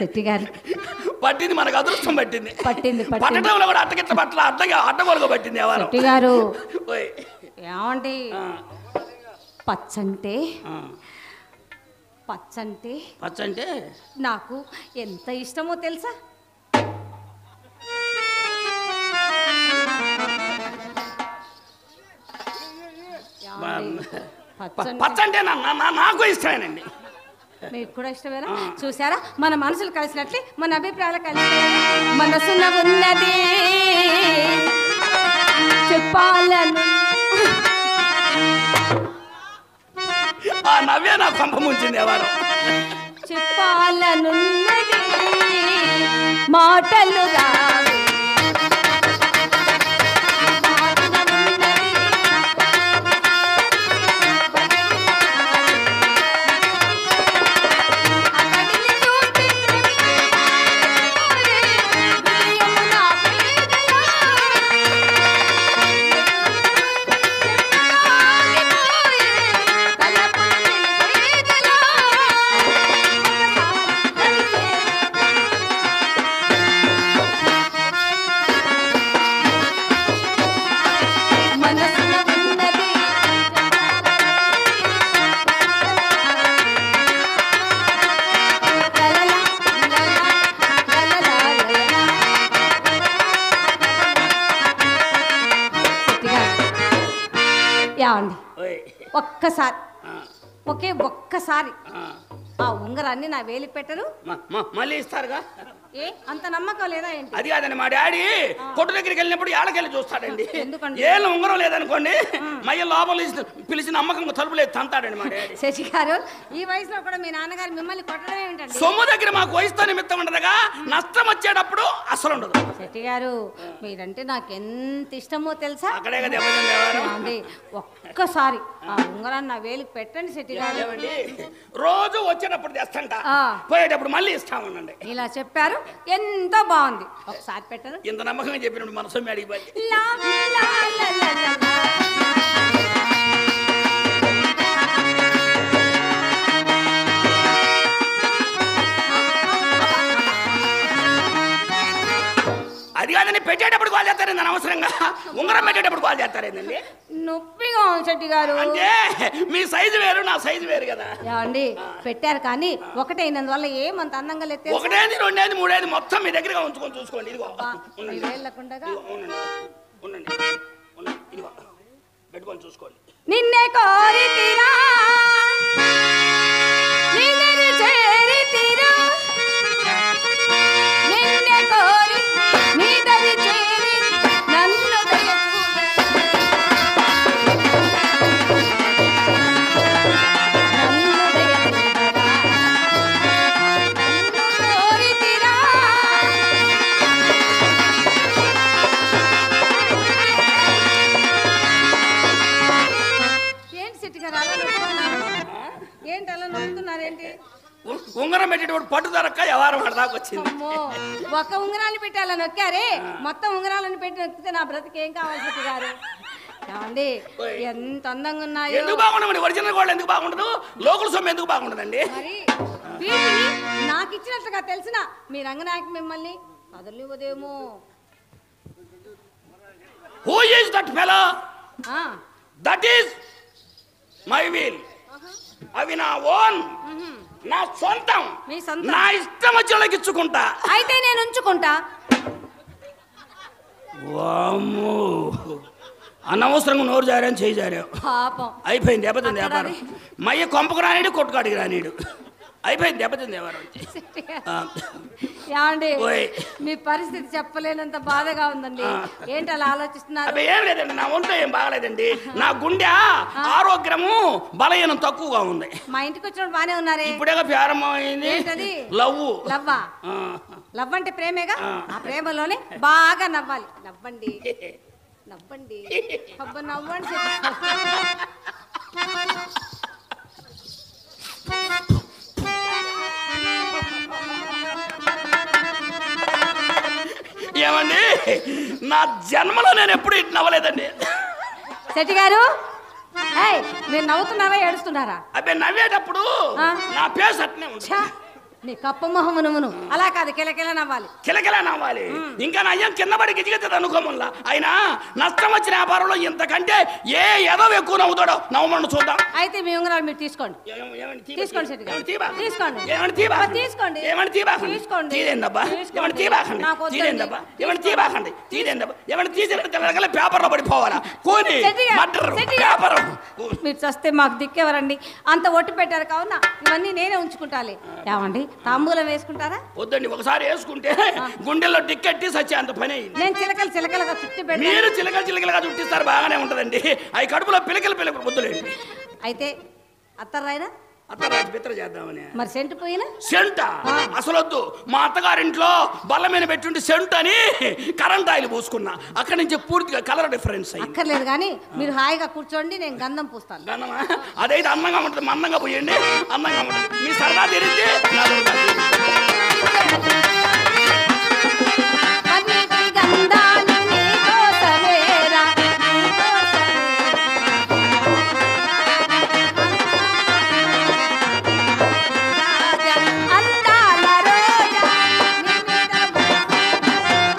శెట్టి గారు పట్టింది మనకు అదృష్టం పట్టింది పట్టింది పట్టింది పట్టడంలో కూడా అట్టగిట్ల పట్ల అడ్డగా అడ్డగోలుగా పట్టింది ఎవరు శెట్టి గారు ఓయ్. ఏమండి ఆ, పచ్చంటే ఆ. పచ్చంటే పచ్చంటే నాకు ఎంత ఇష్టమో తెలుసా ఏమండి? ప- పచ్చంటే పచ్చంటే నా- నా- నా- నాకు ఇష్టమేనండి మీకు కూడా ఇష్టమేనా చూసారా మన మనసులు కలిసినట్లే మన అభిప్రాయాలు కలిసి మనసున ఉన్నది చెప్పాలను ఆ నవ్వే నా కొంప ముంచింది ఎవరు చెప్పాలనున్నది మాటలు రావే. మాటలు ఉన్నది. అతడిని చూసి ప్రేమించాలి. హృదయము నా పేదలా. ఆగిపోయే తలపులు నిలిపేదలా. మనసున ఉన్నది లలలా, లలలా, లలలా, లలలా. గట్టిగా. ఏమండి ఓయ్. ఒక్కసారి ఆ, ఒకే ఒక్కసారి ఆ. ఆ ఉంగరాన్ని నా వేలి పెట్టరు మ- మ- మళ్ళీ ఇస్తారుగా ఏ అంత నమ్మకం లేదా ఏంటి అది కాదండి మా డాడీ కొట్టు దగ్గరికి వెళ్ళినప్పుడు ఏళ్ళకెళ్ళి చూస్తాడండి ఎందుకండి? ఏళ్ళ ఉంగరం లేదనుకోండి మయ్య లోపల పిలిచి- పిలిచి నమ్మకంగా తలుపు లేదు తంతాడండి మా డాడీ శశి గారు ఈ వయసులో కూడా మీ నాన్నగారు మిమ్మల్ని కొట్టడం ఏమిటండి సొమ్ము దగ్గర మాకు వయసుతో నిమిత్తం ఉండదుగా నష్టం వచ్చేటప్పుడు అసలు ఉండదు శెట్టి గారు మీరంటే నాకు ఎంత ఇష్టమో తెలుసా అక్కడే కదా దెబ్బతింది ఎవరు? ఏమండి ఒక్కసారి ఆ ఉంగరాన్ని నా వేలికి పెట్టండి శెట్టి గారు ఏమండి? రోజు వచ్చేటప్పుడు తెస్తంట ఆ. పోయేటప్పుడు మళ్ళీ ఇస్తామనండి ఇలా చెప్పారు ఎంతో బాగుంది ఒకసారి పెట్టరు ఇంత నమ్మకంగా చెప్పినప్పుడు మన సొమ్ము అడిగిపోయి లా, లా, లా, లా, లా, లా. అది కాదని పెట్టేటప్పుడు కాల్ చేస్తారేందని అనవసరంగా ఉంగరం పెట్టేటప్పుడు కాల్ చేస్తారేందండి నొప్పిగా ఉంది శెట్టి గారు అంటే మీ సైజు వేరు నా సైజు వేరు కదా ఏమండి పెట్టారు కానీ ఒకటైనందువల్ల ఏమంత అందంగా లేదు ఒకటేది రెండేది మూడేది మొత్తం మీ దగ్గరగా ఉంచుకొని చూసుకోండి ఇదిగో ఉండండి వెళ్ళకుండా ఇదిగో, ఉండండి ఉండండి ఉండండి ఇదిగో పెట్టుకొని చూసుకోండి నిన్నే కోరి తీరా నిన్నెను చేరి తీరా నిన్నే కోరి నీ దరి చేరి నన్ను దయచూడ నన్ను దయచూడరా నన్ను కోరి తీరా ఏంటి సిట్టి గారు అలా నవ్వుతున్నారు? ఏంటి అలా నవ్వుతున్నారు ఏంటి ఉ- ఉంగరం పెట్టేటప్పుడు పట్టు దొరక్క వ్యవహారం దాకా వచ్చింది అమ్మో ఒక ఉంగరాన్ని పెట్టి అలా నొక్కారే మొత్తం ఉంగరాలను పెట్టి నొక్కితే నా బ్రతికి ఏం కావాలి సిట్టి గారు ఏమండి ఎంత అందంగా ఉన్నాయో ఎందుకు బాగుండదు ఒరిజినల్ గోల్డ్ ఎందుకు బాగుండదు లోకల్ సొమ్ము ఎందుకు బాగుండదండి మరి వీటిని నాకు ఇచ్చినట్లుగా తెలిసిన మీ రంగనాయక మిమ్మల్ని కదలివ్వదేమో హూ ఈజ్ దట్ ఫెలో ఆ, దట్ ఈస్ మై వీల్ అవి నా ఓన్ నా సొంతం మీ సొంతం. నా ఇష్టం వచ్చి వాళ్ళకి ఇచ్చుకుంటా అయితే నేను ఉంచుకుంటా వామ్మో అనవసరంగా నోరు జారాను చేయి జారావు పాపం అయిపోయింది దెబ్బతింది అక్కడ వ్యాపారం మయ్య కొంపకు రానిడు కొట్టుకాడికి రానిడు అయిపోయింది దెబ్బతింది వ్యాపారం ఆ, ఏమండి ఓయ్. మీ పరిస్థితి చెప్పలేనంత బాధగా ఉందండి ఏంటి అలా ఆలోచిస్తున్నారు అబ్బే ఏం లేదండి నా ఒంట్లో ఏం బాగలేదండి నా గుండె ఆరోగ్యము బలహీనం తక్కువగా ఉంది మా ఇంటికి వచ్చినప్పుడు బానే ఉన్నారే ఇప్పుడేగా ప్రారంభమైంది ఏంటది? లవ్వు లవ్వా ఆ, లవ్ అంటే ప్రేమేగా ఆ. ఆ ప్రేమలోనే బాగా నవ్వాలి నవ్వండి నవ్వండి అబ్బా నవ్వండి ఏమండి నా జన్మలో నేను ఎప్పుడు ఇటు నవ్వలేదండి శెట్టి గారు ఏయ్ మీరు నవ్వుతున్నారా ఏడుస్తున్నారా అబ్బే నవ్వేటప్పుడు ఆ. నా పేస్ అట్నే ఉంది ఛా, నీ కప్ప మొహము నువ్వును అలా కాదు కిలకిల నవ్వాలి కిలకిల నవ్వాలి ఇంకా నయ్యం కింద పడి గిజిగెత్తది అనుకోమల్లా అయినా నష్టం వచ్చిన వ్యాపారంలో ఇంతకంటే ఏ ఎదవ ఎక్కువ నవ్వుతాడో నవ్వమని చూద్దాం అయితే మీ ఉంగరాలు మీరు తీసుకోండి ఏం- ఏమండి తీబా? తీసుకోండి శెట్టి గారు. ఏమండి తీబా? తీసుకోండి. ఏమండి తీబా? మరి తీసుకోండి. ఏమండి తీబాకండి? తీసుకోండి. తీదేందబ్బా? తీసుకోండి. ఏమండి తీబాకండి? నాకు వద్దండి. తీదేందబ్బా? ఏమండి తీబాకండి? తీదేందబ్బా? ఏమండి తీసేది తెల్లగల పేపర్లో పడిపోవాలా కూని శెట్టి గారు, మర్డర్ శెట్టి గారు. పేపర్ మీరు చస్తే మాకు దిక్కెవరండి అంత ఒట్టు పెట్టారు కావున ఇవన్నీ నేనే ఉంచుకుంటాలి ఏమండి తాంబూలం వేసుకుంటారా వద్దండి ఒకసారి వేసుకుంటే గుండెల్లో టిక్కెట్టి సచ్చే అంత పని అయింది నేను చిలకలు చిలకలుగా చుట్టి పెడతాను మీరు చిలకలు చిలకలుగా చుట్టిస్తారు బాగానే ఉంటదండి అవి కడుపులో పిలకలు పిలకలు వద్దులేండి అయితే అత్తర్రాయినా అత్తరాజు పిత్ర చేద్దామని మరి సెంటు పోయినా సెంట అసలొద్దు మా అత్తగారింట్లో బల్ల మీద పెట్టుండి సెంట్ అని కరెంట్ ఆయిల్ పూసుకున్నా అక్కడి నుంచి పూర్తిగా కలర్ డిఫరెన్స్ అయింది అక్కర్లేదు కానీ మీరు హాయిగా కూర్చోండి నేను గంధం పూస్తాను గన్నమా అదైతే అందంగా ఉంటుంది మందంగా పోయండి అందంగా ఉంటుంది మీ సరదా తీరింది నా సరదా తీరింది. అన్నిటి గంధాలు నీకోసమేరా, నీకోసమే. అందాల రోజా, నీ మీద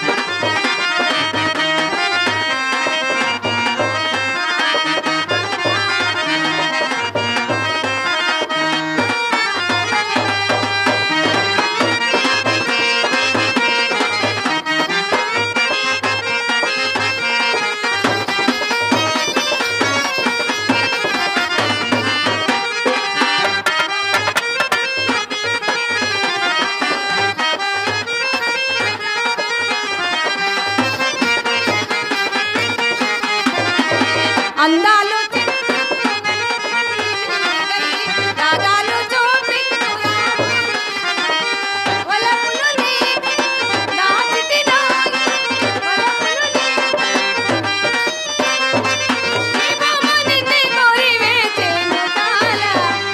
అందాలు రాగాలు చూపించురా వలపులు నీవి, నాచితి నాయి, వలపులు నీవి. దీపము నిన్ను కోరి వేచెను చాలా.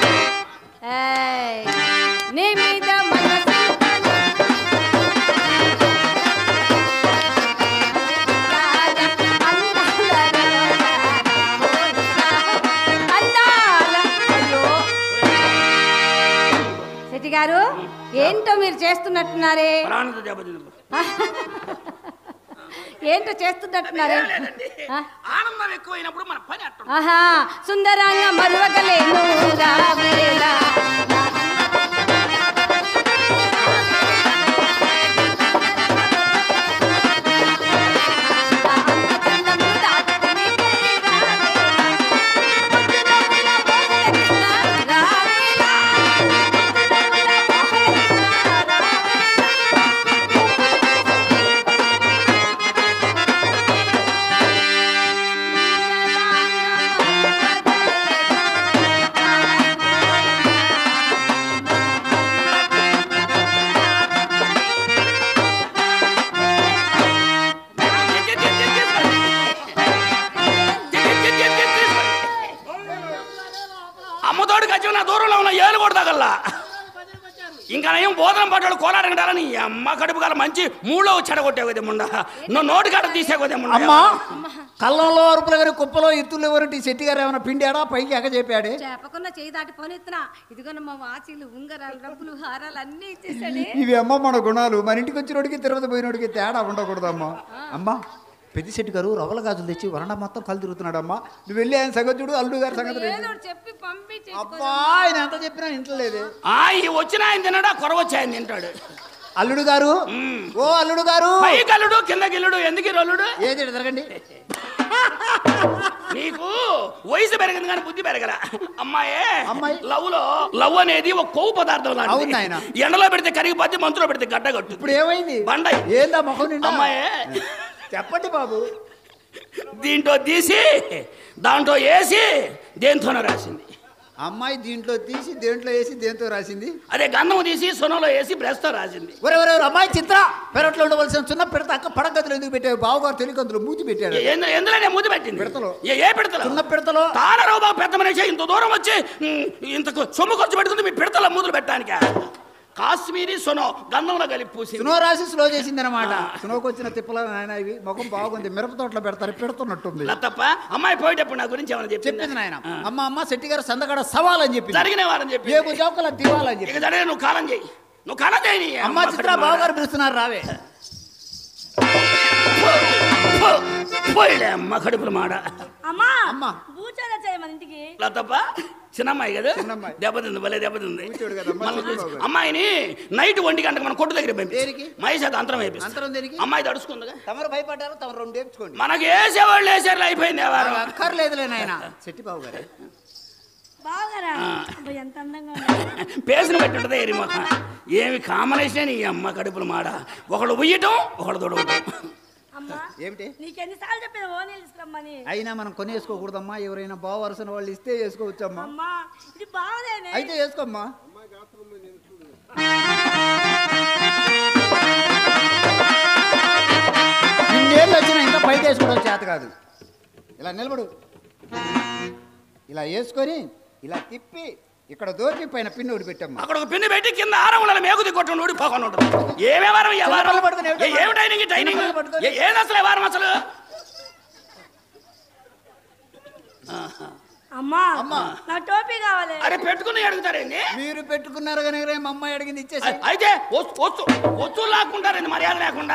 ఏయ్, నీ మీద మనసింతలు రాజా అందాల అందాల అయ్యో శెట్టి గారు ఏంటో మీరు చేస్తున్నట్టున్నారే ప్రాణంతో దెబ్బతింది ఏంటో చేస్తున్నట్టున్నారే ఆ? ఆనందం ఎక్కువైనప్పుడు మన పని అట్ట ఆహా సుందరంగా మరువగలేను రావేలా అమ్మతోడు గచ్చి నా దూరంలో ఉన్న ఏలు కూడా తగల్లా ఇంకా నయం బోధన పట్టాడు కోలాడగటాలని అమ్మ కడుపు గల మంచి మూడో చెడగొట్టే కొద్ది ముండ నువ్వు నోటి కాడ తీసే కొద్ది ముండ అమ్మా కళ్ళంలో అరుపుల గారి కుప్పలో ఎత్తులు ఎవరంటి శెట్టి గారు ఏమైనా పిండాడా పైకి ఎగ చెప్పాడే చేపకున్న చేయి దాటి పోనెత్తున్నా ఇదిగోన మా వాచీలు ఉంగరాలు డబ్బులు హారాలు అన్నీ ఇచ్చేసాడే ఇవి అమ్మ మన గుణాలు మన ఇంటికి వచ్చినోడికి తిరుపతి పోయినోడికి తేడా ఉండకూడదమ్మా అమ్మా పెద్ద శెట్టి గారు రవ్వల గాజులు తెచ్చి వరండా మొత్తం కలు తిరుగుతున్నాడు అమ్మా నువ్వు వెళ్ళి ఆయన సంగతి చూడు అల్లుడు గారి సంగతి ఏదో చూడు. ఒకటి చెప్పి పంపించి అబ్బా ఆయన ఎంత చెప్పినా ఇంట్లో లేదే ఆ ఈ వచ్చిన ఆయన తిన్నాడా కొరవచ్చి ఆయన తింటాడు అల్లుడు గారు ఓ అల్లుడు గారు పై కల్లుడు కింద గిల్లుడు ఎందుకు ఈ రొల్లుడు ఏది ఇటు తిరగండి నీకు వయసు పెరిగింది కానీ బుద్ధి పెరగల అమ్మాయే అమ్మాయి. లవ్ లో లవ్ అనేది ఒక కొవ్వు పదార్థం అవును లాంటిది నాయన. ఎండలో పెడితే కరిగిపోద్ది మంచులో పెడితే గడ్డ కట్టు ఇప్పుడు ఏమైంది బండ ఏందా ముఖం నిండా అమ్మాయే చెప్పండి బాబు దీంట్లో తీసి దాంట్లో వేసి దేంతోనో రాసింది అమ్మాయి దీంట్లో తీసి దేంట్లో వేసి దేంతో రాసింది అదే గంధం తీసి సొనలో వేసి బ్రష్ తో రాసింది ఒరే ఒరే ఒరే, అమ్మాయి చిత్ర పెరట్లో ఉండవలసిన చిన్న పిడత అక్క పడగదులు ఎందుకు పెట్టావు బావగారు తెలియకందులో మూతి పెట్టాడు ఏ- ఎందు- ఎందులోనే ముద్దు పెట్టింది పిడతలో. ఏ ఏ పిడతలో చిన్న పిడతలో తానరావు బాబు పెద్ద మనిషి ఇంత దూరం వచ్చి ఉమ్, ఇంత సొమ్ము ఖర్చు పెట్టుకుంది మీ పిడతల ముద్దులు పెట్టడానికి కాశ్మీరీ సొనో గంధంలో కలిపి పూసింది సునో రాసి స్లో చేసింది అనమాట సునోకి వచ్చిన తిప్పల నాయన ఇవి ముఖం బాగుంది మిరప తోటలో పెడతారు పెడుతున్నట్టుంది లతప్ప అమ్మాయి పోయేటప్పుడు నా గురించి ఏమైనా చెప్పింది చెప్పింది నాయన అమ్మ అమ్మ శెట్టి గారు సందగడ సవాల్ అని చెప్పింది జరిగిన వారని చెప్పి ఏగు జోకల దివాలని చెప్పి ఇక జరిగిన నువ్వు కాలం చేయి నువ్వు కలదేని అమ్మ చిత్ర బావగారు పిలుస్తున్నారు రావే పోయిలే అమ్మ కడుపుల మాడ అమ్మా అమ్మా. పూజలు చేయ మన ఇంటికి తప్ప చిన్నమ్మాయి కదా చిన్నమ్మాయి. దెబ్బతింది భలే దెబ్బతింది కూర్చోడు కదా, అమ్మ, మళ్ళీ చిన్న చూసి- బాబు. అమ్మాయిని నైట్ ఒంటి గంటకు మన కొట్టు దగ్గర దేనికి? పంపించి మహేష్ అది అంతరం వేపిస్తా అంతరం దేనికి అమ్మాయి తడుచుకుందిగా తమరు భయపడ్డారు తమరు రెండు నేర్చుకోండి మనకి వేసేవాళ్ళు వేసేవాళ్ళు అయిపోయింది ఆ వారం అక్కర్లేదులే నాయన శెట్టి బాబు గారు బాగారా అబ్బా, ఎంత అందంగా ఉంది పేసిన పెట్టి ఉంటుంది ఏరి మొక్క ఏమి కాంబినేషన్ ఈ అమ్మ కడుపుల మాడ ఒకడు ఉయ్యటం ఒకడు తొడవటం అమ్మా ఏమిటి నీకెన్నిసార్లు చెప్పిన ఓనీలు తీసుకురమ్మని అయినా మనం కొనేసుకోకూడదమ్మా ఎవరైనా బావ వరుసన వాళ్ళు ఇస్తే వేసుకోవచ్చమ్మా అమ్మా ఇది బాగలేనే అయితే వేసుకోమ్మా ఇన్నేళ్ళు వచ్చినా ఇంకా పైకి వేసుకోవడం చేత కాదు ఇలా నిలబడు ఇలా వేసుకొని ఇలా తిప్పి ఇక్కడ దోచి పైన పిన్ను ఒకటి పెట్టమ్మా అక్కడ ఒక పిన్ని పెట్టి కింద ఆరముల మేకు కొట్టండి ఊడిపోకుండా ఉంటుంది ఏమే వారం ఏ వారం చిన్నపిల్లలు పట్టుకొని ఏమిటి ఏ- ఏమి ట్రైనింగ్ ఈ ట్రైనింగ్ చిన్నపిల్లలు పట్టుకొని. ఏ- ఏది అసలు ఈ వారం అసలు అమ్మా అమ్మా. నా టోపీ కావాలి అరే పెట్టుకుని అడుగుతారేంటి మీరు పెట్టుకున్నారు కానీ రే మా అమ్మాయి అడిగింది ఇచ్చేసి అ- అయితే వస్తు వస్తు వస్తువులు లాక్కుంటారండి మర్యాద లేకుండా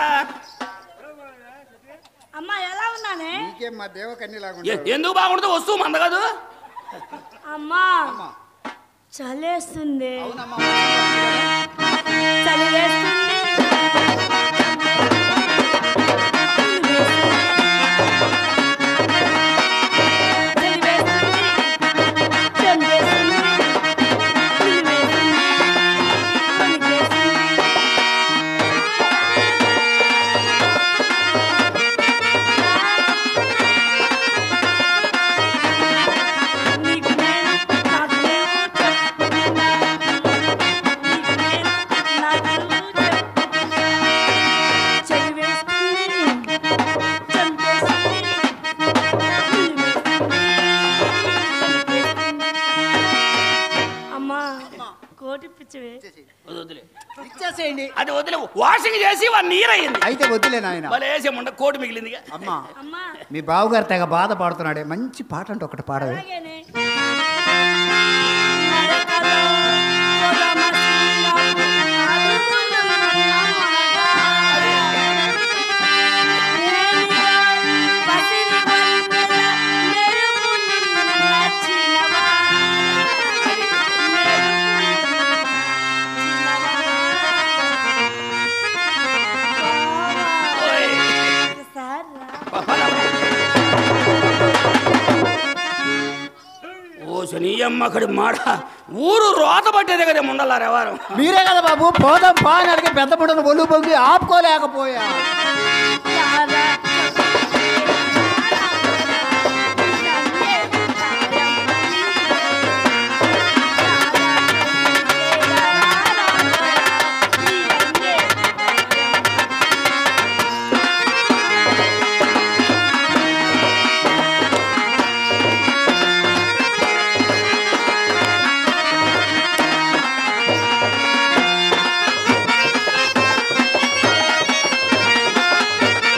అమ్మా ఎలా ఉన్నానే నీకేం మా దేవకన్య ఎ- లాగా ఎందుకు బాగుంటుంది వస్తువు మంద కాదు అమ్మా అమ్మా చలేస్తుంది అవునమ్మా చలి వేస్తుంది చలి వేస్తుంది చెంబు వేస్తుంది పులి వేస్తుంది వణికేస్తుంది. నీకు నేను నాకు నేను చెప్పుకున్నా. నీకు నేను నాకు చెప్పుకున్నా. చెయ్యి వేస్తుంది, చంపేస్తుంది, నిలిపేస్తుంది, నిలిపేస్తుంది. అమ్మా కోటి పిచ్చివే అది వదిలే ఇచ్చేసేయండి అది వదిలే వాషింగ్ చేసి వన్ నీరు అయింది అయితే వద్దులే నాయన మళ్ళీ వేసే ముండ కోటి మిగిలిందిగా అమ్మా అమ్మా మీ బావగారు తెగ బాధపడుతున్నాడే మంచి పాట అంటే ఒకటి పాడవే అలాగేనే నరకలో పొదమసిల్లాపు అడుగులున్నమనగా. నేనిలో పసిడి వన్నెల మెరుపులు నచ్చినవా. మెరుపులు నచ్చినవా. ఓయ్. సార్ రా. ఓ శనీయమ్మ అక్కడి మాడ ఊరు రోత పట్టేదే కదా ముందల రెవారం మీరే కదా బాబు పోదాం పా అని అడిగి పెద్ద పుట్టను ఒళ్ళు పొంగి ఆపుకోలేకపోయా రారా. ఓ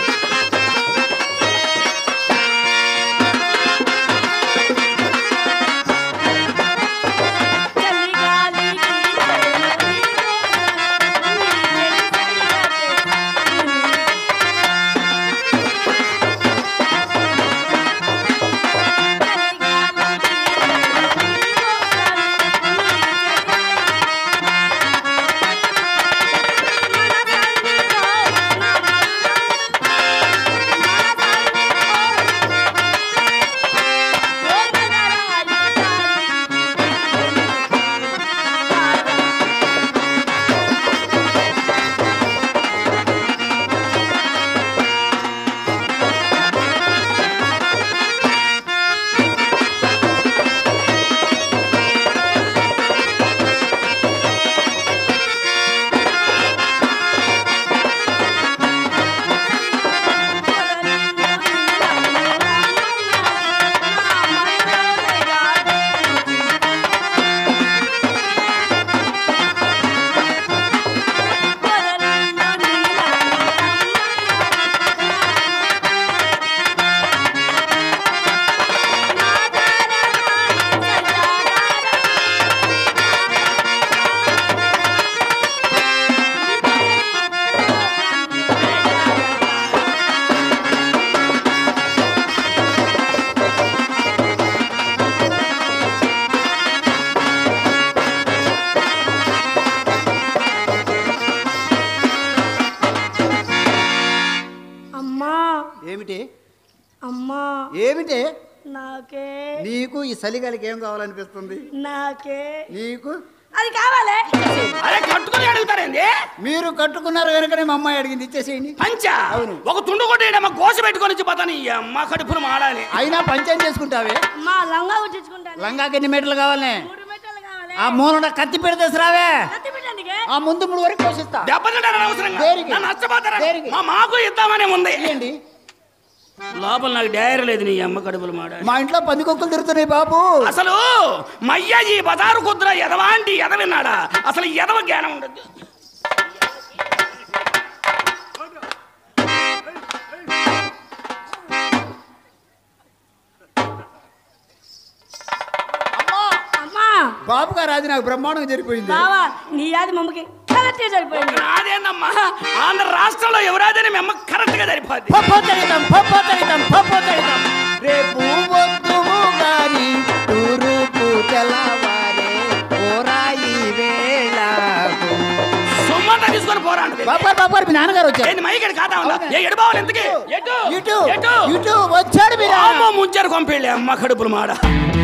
ఏమిటే నాకే నీకు ఈ చలిగాలికి ఏం కావాలనిపిస్తుంది నాకే నీకు అది కావాలి అరే కట్టుకుని అడుగుతారేంది మీరు కట్టుకున్నారు కనుకనే మా అమ్మాయి అడిగింది ఇచ్చేసేయండి పంచ అవును. ఒక తుండు కొట్టేయడమ్మ గోస పెట్టుకొని వచ్చి పోతాను ఈ అమ్మ కడుపులు మాడాలి అయినా పంచం చేసుకుంటావే మా లంగా కుట్టించుకుంటాను లంగాకి ఎన్ని మీటర్లు కావాలి మూడు మీటర్లు కావాలి ఆ మూలన కత్తి పెడితే రావే కత్తి పెట్టడానికి ఆ ముందు మూడు వరకు కోసిస్తా దెబ్బతింటారు అవసరంగా దేనికి? నన్ను నచ్చపోతారా దేనికి? మా మాకు ఇద్దామనే ఉంది ఇయ్యండి లోపల నాకు డైరీ లేదు నీ అమ్మ కడుపులు మాడాలి మా ఇంట్లో పందికొక్కులు తిరుగుతున్నాయి బాబు అసలు మయ్య ఈ బజారు కుద్ర ఎదవాంటి ఎదవిన్నాడా అసలు ఎదవ జ్ఞానం ఉండదు అమ్మా బాబు గారు అది నాకు బ్రహ్మాండంగా జరిపోయింది బావా నీ యాది మమ్మకి కరెక్ట్గా సరిపోయింది నాదేనమ్మా ఆంధ్ర రాష్ట్రంలో ఎవరాదని మీ అమ్మ కరెక్ట్ గా సరిపోద్ది పప్పతరితం పప్పతరితం పప్పతరితం రేపు వద్దువు గాని తూరుపు తెల్లవారే ఓరాయి వేళకు సొమ్మంతా తీసుకొని పోరా అంటది. బాబార్ బాబార్ మీ నాన్నగారు వచ్చారు ఏంది మైకడి కాదా ఉందా ఏ ఎడబావాలి ఎందుకు ఎటు ఇటు ఎటు ఇటు వచ్చాడు మీరు అమ్మ ముంచారు కొంపేళ్ళి అమ్మ కడుపులు మాడ